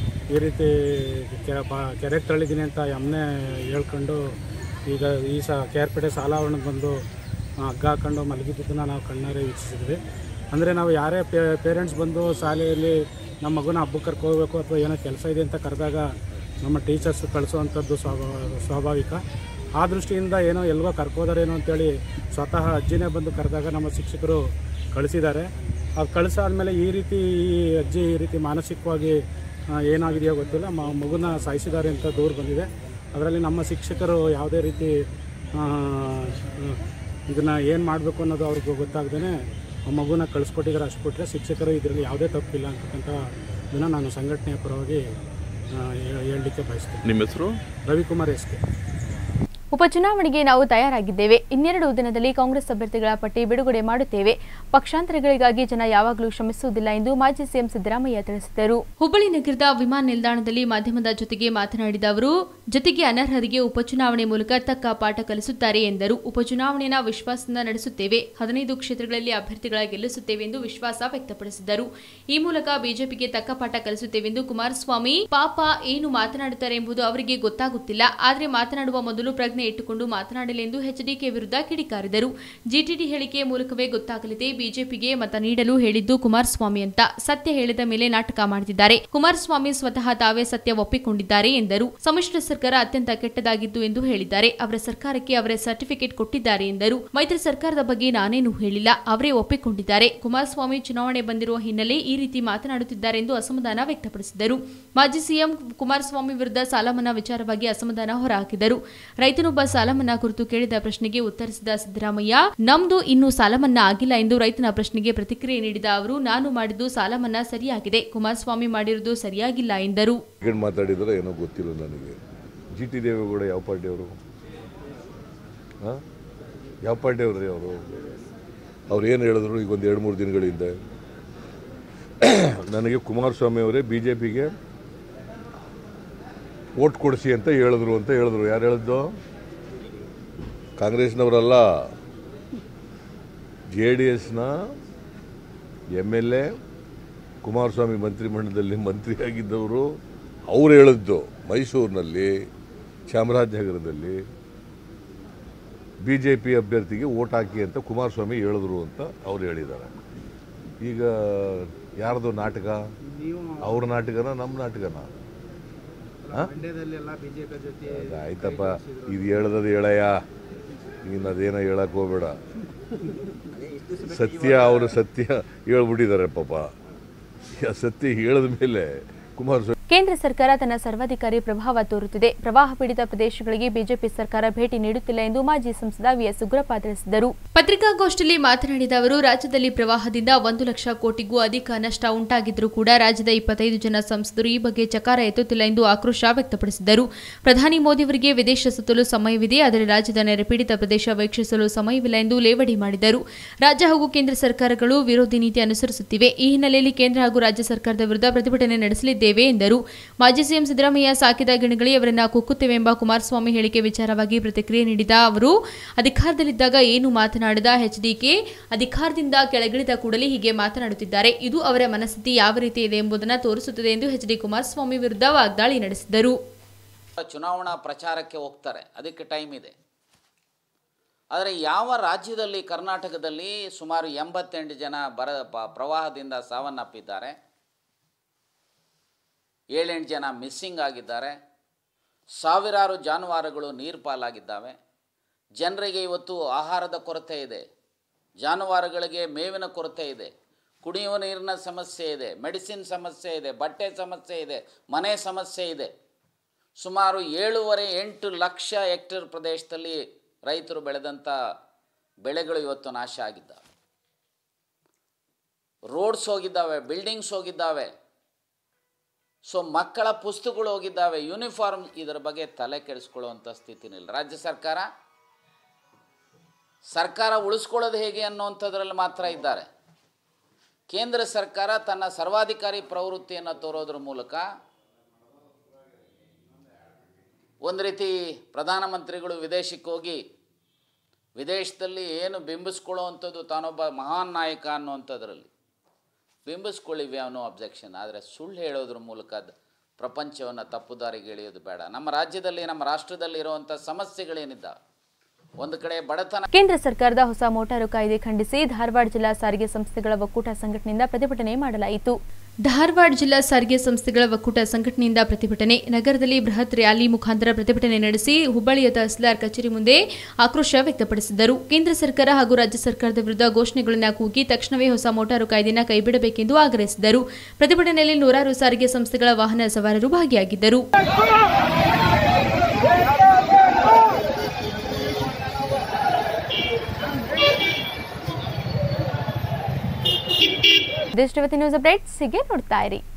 ಈ ರೀತಿ ಕೆ ಬಾ ಕೆರೆಗೆ ತಳ್ಳಿದ್ದೀನಿ ಅಂತ ಎಮ್ಮನೆ ಹೇಳ್ಕೊಂಡು ಈಗ ಈ ಸ ಕೆ ಆರ್ ಪೇಟೆ ಸಾಲಾವರಣಕ್ಕೆ ಬಂದು ಆ, ಹಗ್ಗ ಹಾಕೊಂಡು ಮಲಗಿದ್ದನ್ನು ನಾವು ಕಣ್ಣಾರೆ ವೀಕ್ಷಿಸಿದ್ವಿ ಅಂದರೆ ನಾವು ಯಾರೇ ಪೇರೆಂಟ್ಸ್ ಬಂದು ಶಾಲೆಯಲ್ಲಿ ನಮ್ಮ ಮಗುನ ಹಬ್ಬಕ್ಕೆ ಕರ್ಕೊ ಹೋಗ್ಬೇಕು ಅಥವಾ ಏನೋ ಕೆಲಸ ಇದೆ ಅಂತ ಕರೆದಾಗ ನಮ್ಮ ಟೀಚರ್ಸ್ ಕಳಿಸುವಂಥದ್ದು ಸ್ವಾಭಾ ಸ್ವಾಭಾವಿಕ ಆ ದೃಷ್ಟಿಯಿಂದ ಏನೋ ಎಲ್ಗೋ ಕರ್ಕೋದಾರೇನೋ ಅಂತೇಳಿ ಸ್ವತಃ ಅಜ್ಜಿನೇ ಬಂದು ಕರೆದಾಗ ನಮ್ಮ ಶಿಕ್ಷಕರು ಕಳಿಸಿದ್ದಾರೆ ಅದು ಕಳಿಸಾದ್ಮೇಲೆ ಈ ರೀತಿ ಈ ಅಜ್ಜಿ ಈ ರೀತಿ ಮಾನಸಿಕವಾಗಿ ಆ, ಏನಾಗಿದೆಯೋ ಗೊತ್ತಿಲ್ಲ ಮ ಮಗುನ ಸಾಯಿಸಿದ್ದಾರೆ ಅಂತ ದೂರು ಬಂದಿದೆ ಅದರಲ್ಲಿ ನಮ್ಮ ಶಿಕ್ಷಕರು ಯಾವುದೇ ರೀತಿ ಇದನ್ನು ಏನು ಮಾಡಬೇಕು ಅನ್ನೋದು ಅವ್ರಿಗೆ ಗೊತ್ತಾಗ್ದೇ ಆ ಮಗುನ ಕಳಿಸ್ಕೊಟ್ಟಿದ್ದಾರೆ ಅಷ್ಟು ಕೊಟ್ಟರೆ ಶಿಕ್ಷಕರು ಇದರಲ್ಲಿ ಯಾವುದೇ ತಪ್ಪಿಲ್ಲ ಅಂತಕ್ಕಂಥ ಇದನ್ನು ನಾನು ಸಂಘಟನೆಯ ಪರವಾಗಿ ಆ, ಹೇ- ಹೇಳಲಿಕ್ಕೆ ಬಯಸ್ತೀನಿ ನಿಮ್ಮ ಹೆಸರು ರವಿಕುಮಾರ್ ಎಸ್ ಕೆ ಉಪಚುನಾವಣೆಗೆ ನಾವು ತಯಾರಾಗಿದ್ದೇವೆ ಇನ್ನೆರಡು ದಿನದಲ್ಲಿ ಕಾಂಗ್ರೆಸ್ ಅಭ್ಯರ್ಥಿಗಳ ಪಟ್ಟಿ ಬಿಡುಗಡೆ ಮಾಡುತ್ತೇವೆ ಪಕ್ಷಾಂತರಗಳಿಗಾಗಿ ಜನ ಯಾವಾಗಲೂ ಶ್ರಮಿಸುವುದಿಲ್ಲ ಎಂದು ಮಾಜಿ ಸಿಎಂ ಸಿದ್ದರಾಮಯ್ಯ ತಿಳಿಸಿದರು ಹುಬ್ಬಳ್ಳಿ ನಗರದ ವಿಮಾನ ನಿಲ್ದಾಣದಲ್ಲಿ ಮಾಧ್ಯಮದ ಜೊತೆಗೆ ಮಾತನಾಡಿದ ಅವರು ಜೊತೆಗೆ ಅನರ್ಹರಿಗೆ ಉಪಚುನಾವಣೆ ಮೂಲಕ ತಕ್ಕ ಪಾಠ ಕಲಿಸುತ್ತಾರೆ ಎಂದರು ಉಪಚುನಾವಣೆಯ ವಿಶ್ವಾಸದಿಂದ ನಡೆಸುತ್ತೇವೆ ಹದಿನೈದು ಕ್ಷೇತ್ರಗಳಲ್ಲಿ ಅಭ್ಯರ್ಥಿಗಳ ಗೆಲ್ಲಿಸುತ್ತೇವೆ ಎಂದು ವಿಶ್ವಾಸ ವ್ಯಕ್ತಪಡಿಸಿದರು ಈ ಮೂಲಕ ಬಿಜೆಪಿಗೆ ತಕ್ಕ ಪಾಠ ಕಲಿಸುತ್ತೇವೆಂದು ಕುಮಾರಸ್ವಾಮಿ ಪಾಪ ಏನು ಮಾತನಾಡುತ್ತಾರೆ ಎಂಬುದು ಅವರಿಗೆ ಗೊತ್ತಾಗುತ್ತಿಲ್ಲ ಆದರೆ ಮಾತನಾಡುವ ಮೊದಲು ಪ್ರಜ್ಞೆ ಇಟ್ಟುಕೊಂಡು ಮಾತನಾಡಲಿ ಎಂದು ಎಚ್ಡಿಕೆ ವಿರುದ್ಧ ಕಿಡಿಕಾರಿದರು ಜಿಟಿಡಿ ಹೇಳಿಕೆಯ ಮೂಲಕವೇ ಗೊತ್ತಾಗಲಿದೆ ಬಿಜೆಪಿಗೆ ಮತ ನೀಡಲು ಹೇಳಿದ್ದು ಕುಮಾರಸ್ವಾಮಿ ಅಂತ ಸತ್ಯ ಹೇಳಿದ ಮೇಲೆ ನಾಟಕ ಮಾಡುತ್ತಿದ್ದಾರೆ ಕುಮಾರಸ್ವಾಮಿ ಸ್ವತಃ ತಾವೇ ಸತ್ಯ ಒಪ್ಪಿಕೊಂಡಿದ್ದಾರೆ ಎಂದರು ಸಮ್ಮಿಶ್ರ ಸರ್ಕಾರ ಅತ್ಯಂತ ಕೆಟ್ಟದಾಗಿದ್ದು ಎಂದು ಹೇಳಿದ್ದಾರೆ ಅವರ ಸರ್ಕಾರಕ್ಕೆ ಅವರೇ ಸರ್ಟಿಫಿಕೇಟ್ ಕೊಟ್ಟಿದ್ದಾರೆ ಎಂದರು ಮೈತ್ರಿ ಸರ್ಕಾರದ ಬಗ್ಗೆ ನಾನೇನು ಹೇಳಿಲ್ಲ ಅವರೇ ಒಪ್ಪಿಕೊಂಡಿದ್ದಾರೆ ಕುಮಾರಸ್ವಾಮಿ ಚುನಾವಣೆ ಬಂದಿರುವ ಹಿನ್ನೆಲೆ ಈ ರೀತಿ ಮಾತನಾಡುತ್ತಿದ್ದಾರೆ ಎಂದು ಅಸಮಾಧಾನ ವ್ಯಕ್ತಪಡಿಸಿದರು ಮಾಜಿ ಸಿಎಂ ಕುಮಾರಸ್ವಾಮಿ ವಿರುದ್ಧ ಸಾಲ ಮನ್ನಾ ವಿಚಾರವಾಗಿ ಅಸಮಾಧಾನ ಹೊರಹಾಕಿದರು ರೈತನೊಬ್ಬ ಸಾಲ ಮನ್ನಾ ಕುರಿತು ಕೇಳಿದ ಪ್ರಶ್ನೆಗೆ ಉತ್ತರಿಸಿದ ಸಿದ್ದರಾಮಯ್ಯ ನಮ್ದು ಇನ್ನೂ ಸಾಲ ಮನ್ನಾ ಆಗಿಲ್ಲ ಎಂದು ರೈತನ ಪ್ರಶ್ನೆಗೆ ಪ್ರತಿಕ್ರಿಯೆ ನೀಡಿದ ಅವರು ನಾನು ಮಾಡಿದ್ದು ಸಾಲ ಮನ್ನಾ ಸರಿಯಾಗಿದೆ ಕುಮಾರಸ್ವಾಮಿ ಮಾಡಿರುವುದು ಸರಿಯಾಗಿಲ್ಲ ಎಂದರು ಸೆಕೆಂಡ್ ಮಾತಾಡಿದ್ರೆ ಏನೋ ಗೊತ್ತಿಲ್ಲ ನನಗೆ ಜಿ ಟಿ ದೇವೇಗೌಡ ಯಾವ ಪಾರ್ಟಿಯವರು ಹಾಂ ಯಾವ ಪಾರ್ಟಿಯವ್ರು ರೀ ಅವರು ಅವ್ರು ಏನು ಹೇಳಿದ್ರು ಈಗ ಒಂದು ಎರಡು ಮೂರು ದಿನಗಳ ಹಿಂದೆ ನನಗೆ ಕುಮಾರಸ್ವಾಮಿ ಅವರೇ ಬಿ ಜೆ ಪಿಗೆ ಓಟ್ ಕೊಡಿಸಿ ಅಂತ ಹೇಳಿದ್ರು ಅಂತ ಹೇಳಿದ್ರು ಯಾರು ಹೇಳಿದ್ದು ಕಾಂಗ್ರೆಸ್ನವರಲ್ಲ ಜೆ ಡಿ ಎಸ್ನ ಎಮ್ ಎಲ್ ಎ ಕುಮಾರಸ್ವಾಮಿ ಮಂತ್ರಿಮಂಡಲದಲ್ಲಿ ಮಂತ್ರಿಯಾಗಿದ್ದವರು ಅವ್ರು ಹೇಳಿದ್ದು ಮೈಸೂರಿನಲ್ಲಿ ಚಾಮರಾಜನಗರದಲ್ಲಿ ಬಿ ಜೆ ಪಿ ಅಭ್ಯರ್ಥಿಗೆ ಓಟ್ ಹಾಕಿ ಅಂತ ಕುಮಾರಸ್ವಾಮಿ ಹೇಳಿದ್ರು ಅಂತ ಅವ್ರು ಹೇಳಿದ್ದಾರೆ ಈಗ ಯಾರ್ದು ನಾಟಕ ಅವ್ರ ನಾಟಕನ ನಮ್ಮ ನಾಟಕನ ಆ? ಮಂಡ್ಯದಲ್ಲೆಲ್ಲ ಬಿಜೆಪಿ ಜೊತೆ ಆಯ್ತಪ್ಪ ಇದು ಹೇಳ್ದದು ಹೇಳಯ್ಯ ನೀನು ಅದೇನೋ ಹೇಳಕ್ ಹೋಗ್ಬೇಡ ಸತ್ಯ ಅವರು ಸತ್ಯ ಹೇಳ್ಬಿಟ್ಟಿದ್ದಾರೆ ಪಾಪ ಆ ಸತ್ಯ ಹೇಳಿದ ಮೇಲೆ ಕುಮಾರಸ್ವಾಮಿ ಕೇಂದ್ರ ಸರ್ಕಾರ ತನ್ನ ಸರ್ವಾಧಿಕಾರಿ ಪ್ರಭಾವ ತೋರುತ್ತಿದೆ ಪ್ರವಾಹ ಪೀಡಿತ ಪ್ರದೇಶಗಳಿಗೆ ಬಿಜೆಪಿ ಸರ್ಕಾರ ಭೇಟಿ ನೀಡುತ್ತಿಲ್ಲ ಎಂದು ಮಾಜಿ ಸಂಸದ ವಿಎಸ್ ಉಗ್ರಪ್ಪ ತಿಳಿಸಿದರು ಪತ್ರಿಕಾಗೋಷ್ಠಿಯಲ್ಲಿ ಮಾತನಾಡಿದ ಅವರು ರಾಜ್ಯದಲ್ಲಿ ಪ್ರವಾಹದಿಂದ ಒಂದು ಲಕ್ಷ ಕೋಟಿಗೂ ಅಧಿಕ ನಷ್ಟ ಉಂಟಾಗಿದ್ದರೂ ಕೂಡ ರಾಜ್ಯದ ಇಪ್ಪತ್ತೈದು ಜನ ಸಂಸದರು ಈ ಬಗ್ಗೆ ಚಕಾರ ಎತ್ತುತ್ತಿಲ್ಲ ಎಂದು ಆಕ್ರೋಶ ವ್ಯಕ್ತಪಡಿಸಿದರು ಪ್ರಧಾನಿ ಮೋದಿಯವರಿಗೆ ವಿದೇಶ ಸುತ್ತಲು ಸಮಯವಿದೆ ಆದರೆ ರಾಜ್ಯದ ನೆರೆಪೀಡಿತ ಪ್ರದೇಶ ವೀಕ್ಷಿಸಲು ಸಮಯವಿಲ್ಲ ಎಂದು ಲೇವಡಿ ಮಾಡಿದರು ರಾಜ್ಯ ಹಾಗೂ ಕೇಂದ್ರ ಸರ್ಕಾರಗಳು ವಿರೋಧಿ ನೀತಿ ಅನುಸರಿಸುತ್ತಿವೆ ಈ ಹಿನ್ನೆಲೆಯಲ್ಲಿ ಕೇಂದ್ರ ಹಾಗೂ ರಾಜ್ಯ ಸರ್ಕಾರದ ವಿರುದ್ಧ ಪ್ರತಿಭಟನೆ ನಡೆಸಲಿದ್ದೇವೆ ಎಂದರು ಮಾಜಿ ಸಿಎಂ ಸಿದ್ದರಾಮಯ್ಯ ಸಾಕಿದ ಗಿಣಿಗಳೇ ಅವರನ್ನ ಕುಕ್ಕುತ್ತೇವೆ ಎಂಬ ಕುಮಾರಸ್ವಾಮಿ ಹೇಳಿಕೆ ವಿಚಾರವಾಗಿ ಪ್ರತಿಕ್ರಿಯೆ ನೀಡಿದ ಅವರು ಅಧಿಕಾರದಲ್ಲಿದ್ದಾಗ ಏನು ಮಾತನಾಡಿದ ಎಚ್ಡಿಕೆ ಅಧಿಕಾರದಿಂದ ಕೆಳಗಿಳಿದ ಕೂಡಲೇ ಹೀಗೆ ಮಾತನಾಡುತ್ತಿದ್ದಾರೆ ಇದು ಅವರ ಮನಸ್ಥಿತಿ ಯಾವ ರೀತಿ ಇದೆ ಎಂಬುದನ್ನು ತೋರಿಸುತ್ತದೆ ಎಂದು ಎಚ್ ಡಿ ಕುಮಾರಸ್ವಾಮಿ ವಿರುದ್ಧ ವಾಗ್ದಾಳಿ ನಡೆಸಿದರು ಚುನಾವಣಾ ಪ್ರಚಾರಕ್ಕೆ ಹೋಗ್ತಾರೆ ಅದಕ್ಕೆ ಟೈಮ್ ಇದೆ ಆದರೆ ಯಾವ ರಾಜ್ಯದಲ್ಲಿ ಕರ್ನಾಟಕದಲ್ಲಿ ಸುಮಾರು ಎಂಬತ್ತೆಂಟು ಜನ ಬರ ಪ- ಪ್ರವಾಹದಿಂದ ಸಾವನ್ನಪ್ಪಿದ್ದಾರೆ ಏಳೆಂಟು ಜನ ಮಿಸ್ಸಿಂಗ್ ಆಗಿದ್ದಾರೆ ಸಾವಿರಾರು ಜಾನುವಾರುಗಳು ನೀರು ಪಾಲಾಗಿದ್ದಾವೆ ಜನರಿಗೆ ಇವತ್ತು ಆಹಾರದ ಕೊರತೆ ಇದೆ ಜಾನುವಾರುಗಳಿಗೆ ಮೇವಿನ ಕೊರತೆ ಇದೆ ಕುಡಿಯುವ ನೀರಿನ ಸಮಸ್ಯೆ ಇದೆ ಮೆಡಿಸಿನ್ ಸಮಸ್ಯೆ ಇದೆ ಬಟ್ಟೆ ಸಮಸ್ಯೆ ಇದೆ ಮನೆ ಸಮಸ್ಯೆ ಇದೆ ಸುಮಾರು ಏಳೂವರೆ ಎಂಟು ಲಕ್ಷ ಹೆಕ್ಟೇರ್ ಪ್ರದೇಶದಲ್ಲಿ ರೈತರು ಬೆಳೆದಂಥ ಬೆಳೆಗಳು ಇವತ್ತು ನಾಶ ಆಗಿದ್ದಾವೆ ರೋಡ್ಸ್ ಹೋಗಿದ್ದಾವೆ ಬಿಲ್ಡಿಂಗ್ಸ್ ಹೋಗಿದ್ದಾವೆ ಸೊ ಮಕ್ಕಳ ಪುಸ್ತಕಗಳು ಹೋಗಿದ್ದಾವೆ ಯೂನಿಫಾರ್ಮ್ ಇದರ ಬಗ್ಗೆ ತಲೆ ಕೆಡಿಸ್ಕೊಳ್ಳುವಂಥ ಸ್ಥಿತಿನಿಲ್ಲ ರಾಜ್ಯ ಸರ್ಕಾರ ಸರ್ಕಾರ ಉಳಿಸ್ಕೊಳ್ಳೋದು ಹೇಗೆ ಅನ್ನುವಂಥದ್ರಲ್ಲಿ ಮಾತ್ರ ಇದ್ದಾರೆ ಕೇಂದ್ರ ಸರ್ಕಾರ ತನ್ನ ಸರ್ವಾಧಿಕಾರಿ ಪ್ರವೃತ್ತಿಯನ್ನು ತೋರೋದ್ರ ಮೂಲಕ ಒಂದು ರೀತಿ ಪ್ರಧಾನಮಂತ್ರಿಗಳು ವಿದೇಶಕ್ಕೆ ಹೋಗಿ ವಿದೇಶದಲ್ಲಿ ಏನು ಬಿಂಬಿಸ್ಕೊಳ್ಳುವಂಥದ್ದು ತಾನೊಬ್ಬ ಮಹಾನ್ ನಾಯಕ ಅನ್ನುವಂಥದ್ರಲ್ಲಿ ಬಿಂಬಿಸ್ಕೊಳ್ಳಿವೆ ಅನ್ನೋ ಅಬ್ಜೆಕ್ಷನ್ ಆದರೆ ಸುಳ್ಳು ಹೇಳೋದ್ರ ಮೂಲಕ ದ- ಪ್ರಪಂಚವನ್ನು ತಪ್ಪುದಾರಿಗೆ ಎಳೆಯೋದು ಬೇಡ ನಮ್ಮ ರಾಜ್ಯದಲ್ಲಿ ನಮ್ಮ ರಾಷ್ಟ್ರದಲ್ಲಿ ಇರುವಂಥ ಸಮಸ್ಯೆಗಳೇನಿದ್ದಾವೆ ಒಂದು ಕಡೆ ಬಡತನ ಕೇಂದ್ರ ಸರ್ಕಾರದ ಹೊಸ ಮೋಟಾರು ಕಾಯ್ದೆ ಖಂಡಿಸಿ ಧಾರವಾಡ ಜಿಲ್ಲಾ ಸಾರಿಗೆ ಸಂಸ್ಥೆಗಳ ಒಕ್ಕೂಟ ಸಂಘಟನೆಯಿಂದ ಪ್ರತಿಭಟನೆ ಮಾಡಲಾಯಿತು ಧಾರವಾಡ ಜಿಲ್ಲಾ ಸಾರಿಗೆ ಸಂಸ್ಥೆಗಳ ಒಕ್ಕೂಟ ಸಂಘಟನೆಯಿಂದ ಪ್ರತಿಭಟನೆ ನಗರದಲ್ಲಿ ಬೃಹತ್ ರ್ಯಾಲಿ ಮುಖಾಂತರ ಪ್ರತಿಭಟನೆ ನಡೆಸಿ ಹುಬ್ಬಳ್ಳಿಯ ತಹಸೀಲ್ದಾರ್ ಕಚೇರಿ ಮುಂದೆ ಆಕ್ರೋಶ ವ್ಯಕ್ತಪಡಿಸಿದರು ಕೇಂದ್ರ ಸರ್ಕಾರ ಹಾಗೂ ರಾಜ್ಯ ಸರ್ಕಾರದ ವಿರುದ್ಧ ಘೋಷಣೆಗಳನ್ನು ಕೂಗಿ ತಕ್ಷಣವೇ ಹೊಸ ಮೋಟಾರು ಕಾಯ್ದೆಯನ್ನು ಕೈಬಿಡಬೇಕೆಂದು ಆಗ್ರಹಿಸಿದರು ಪ್ರತಿಭಟನೆಯಲ್ಲಿ ನೂರಾರು ಸಾರಿಗೆ ಸಂಸ್ಥೆಗಳ ವಾಹನ ಸವಾರರು ಭಾಗಿಯಾಗಿದ್ದರು ಇದಿಷ್ಟು ಇವತ್ತಿನ ನ್ಯೂಸ್ ಅಪ್ಡೇಟ್ಸ್ ಹೀಗೆ ನೋಡ್ತಾ ಇರಿ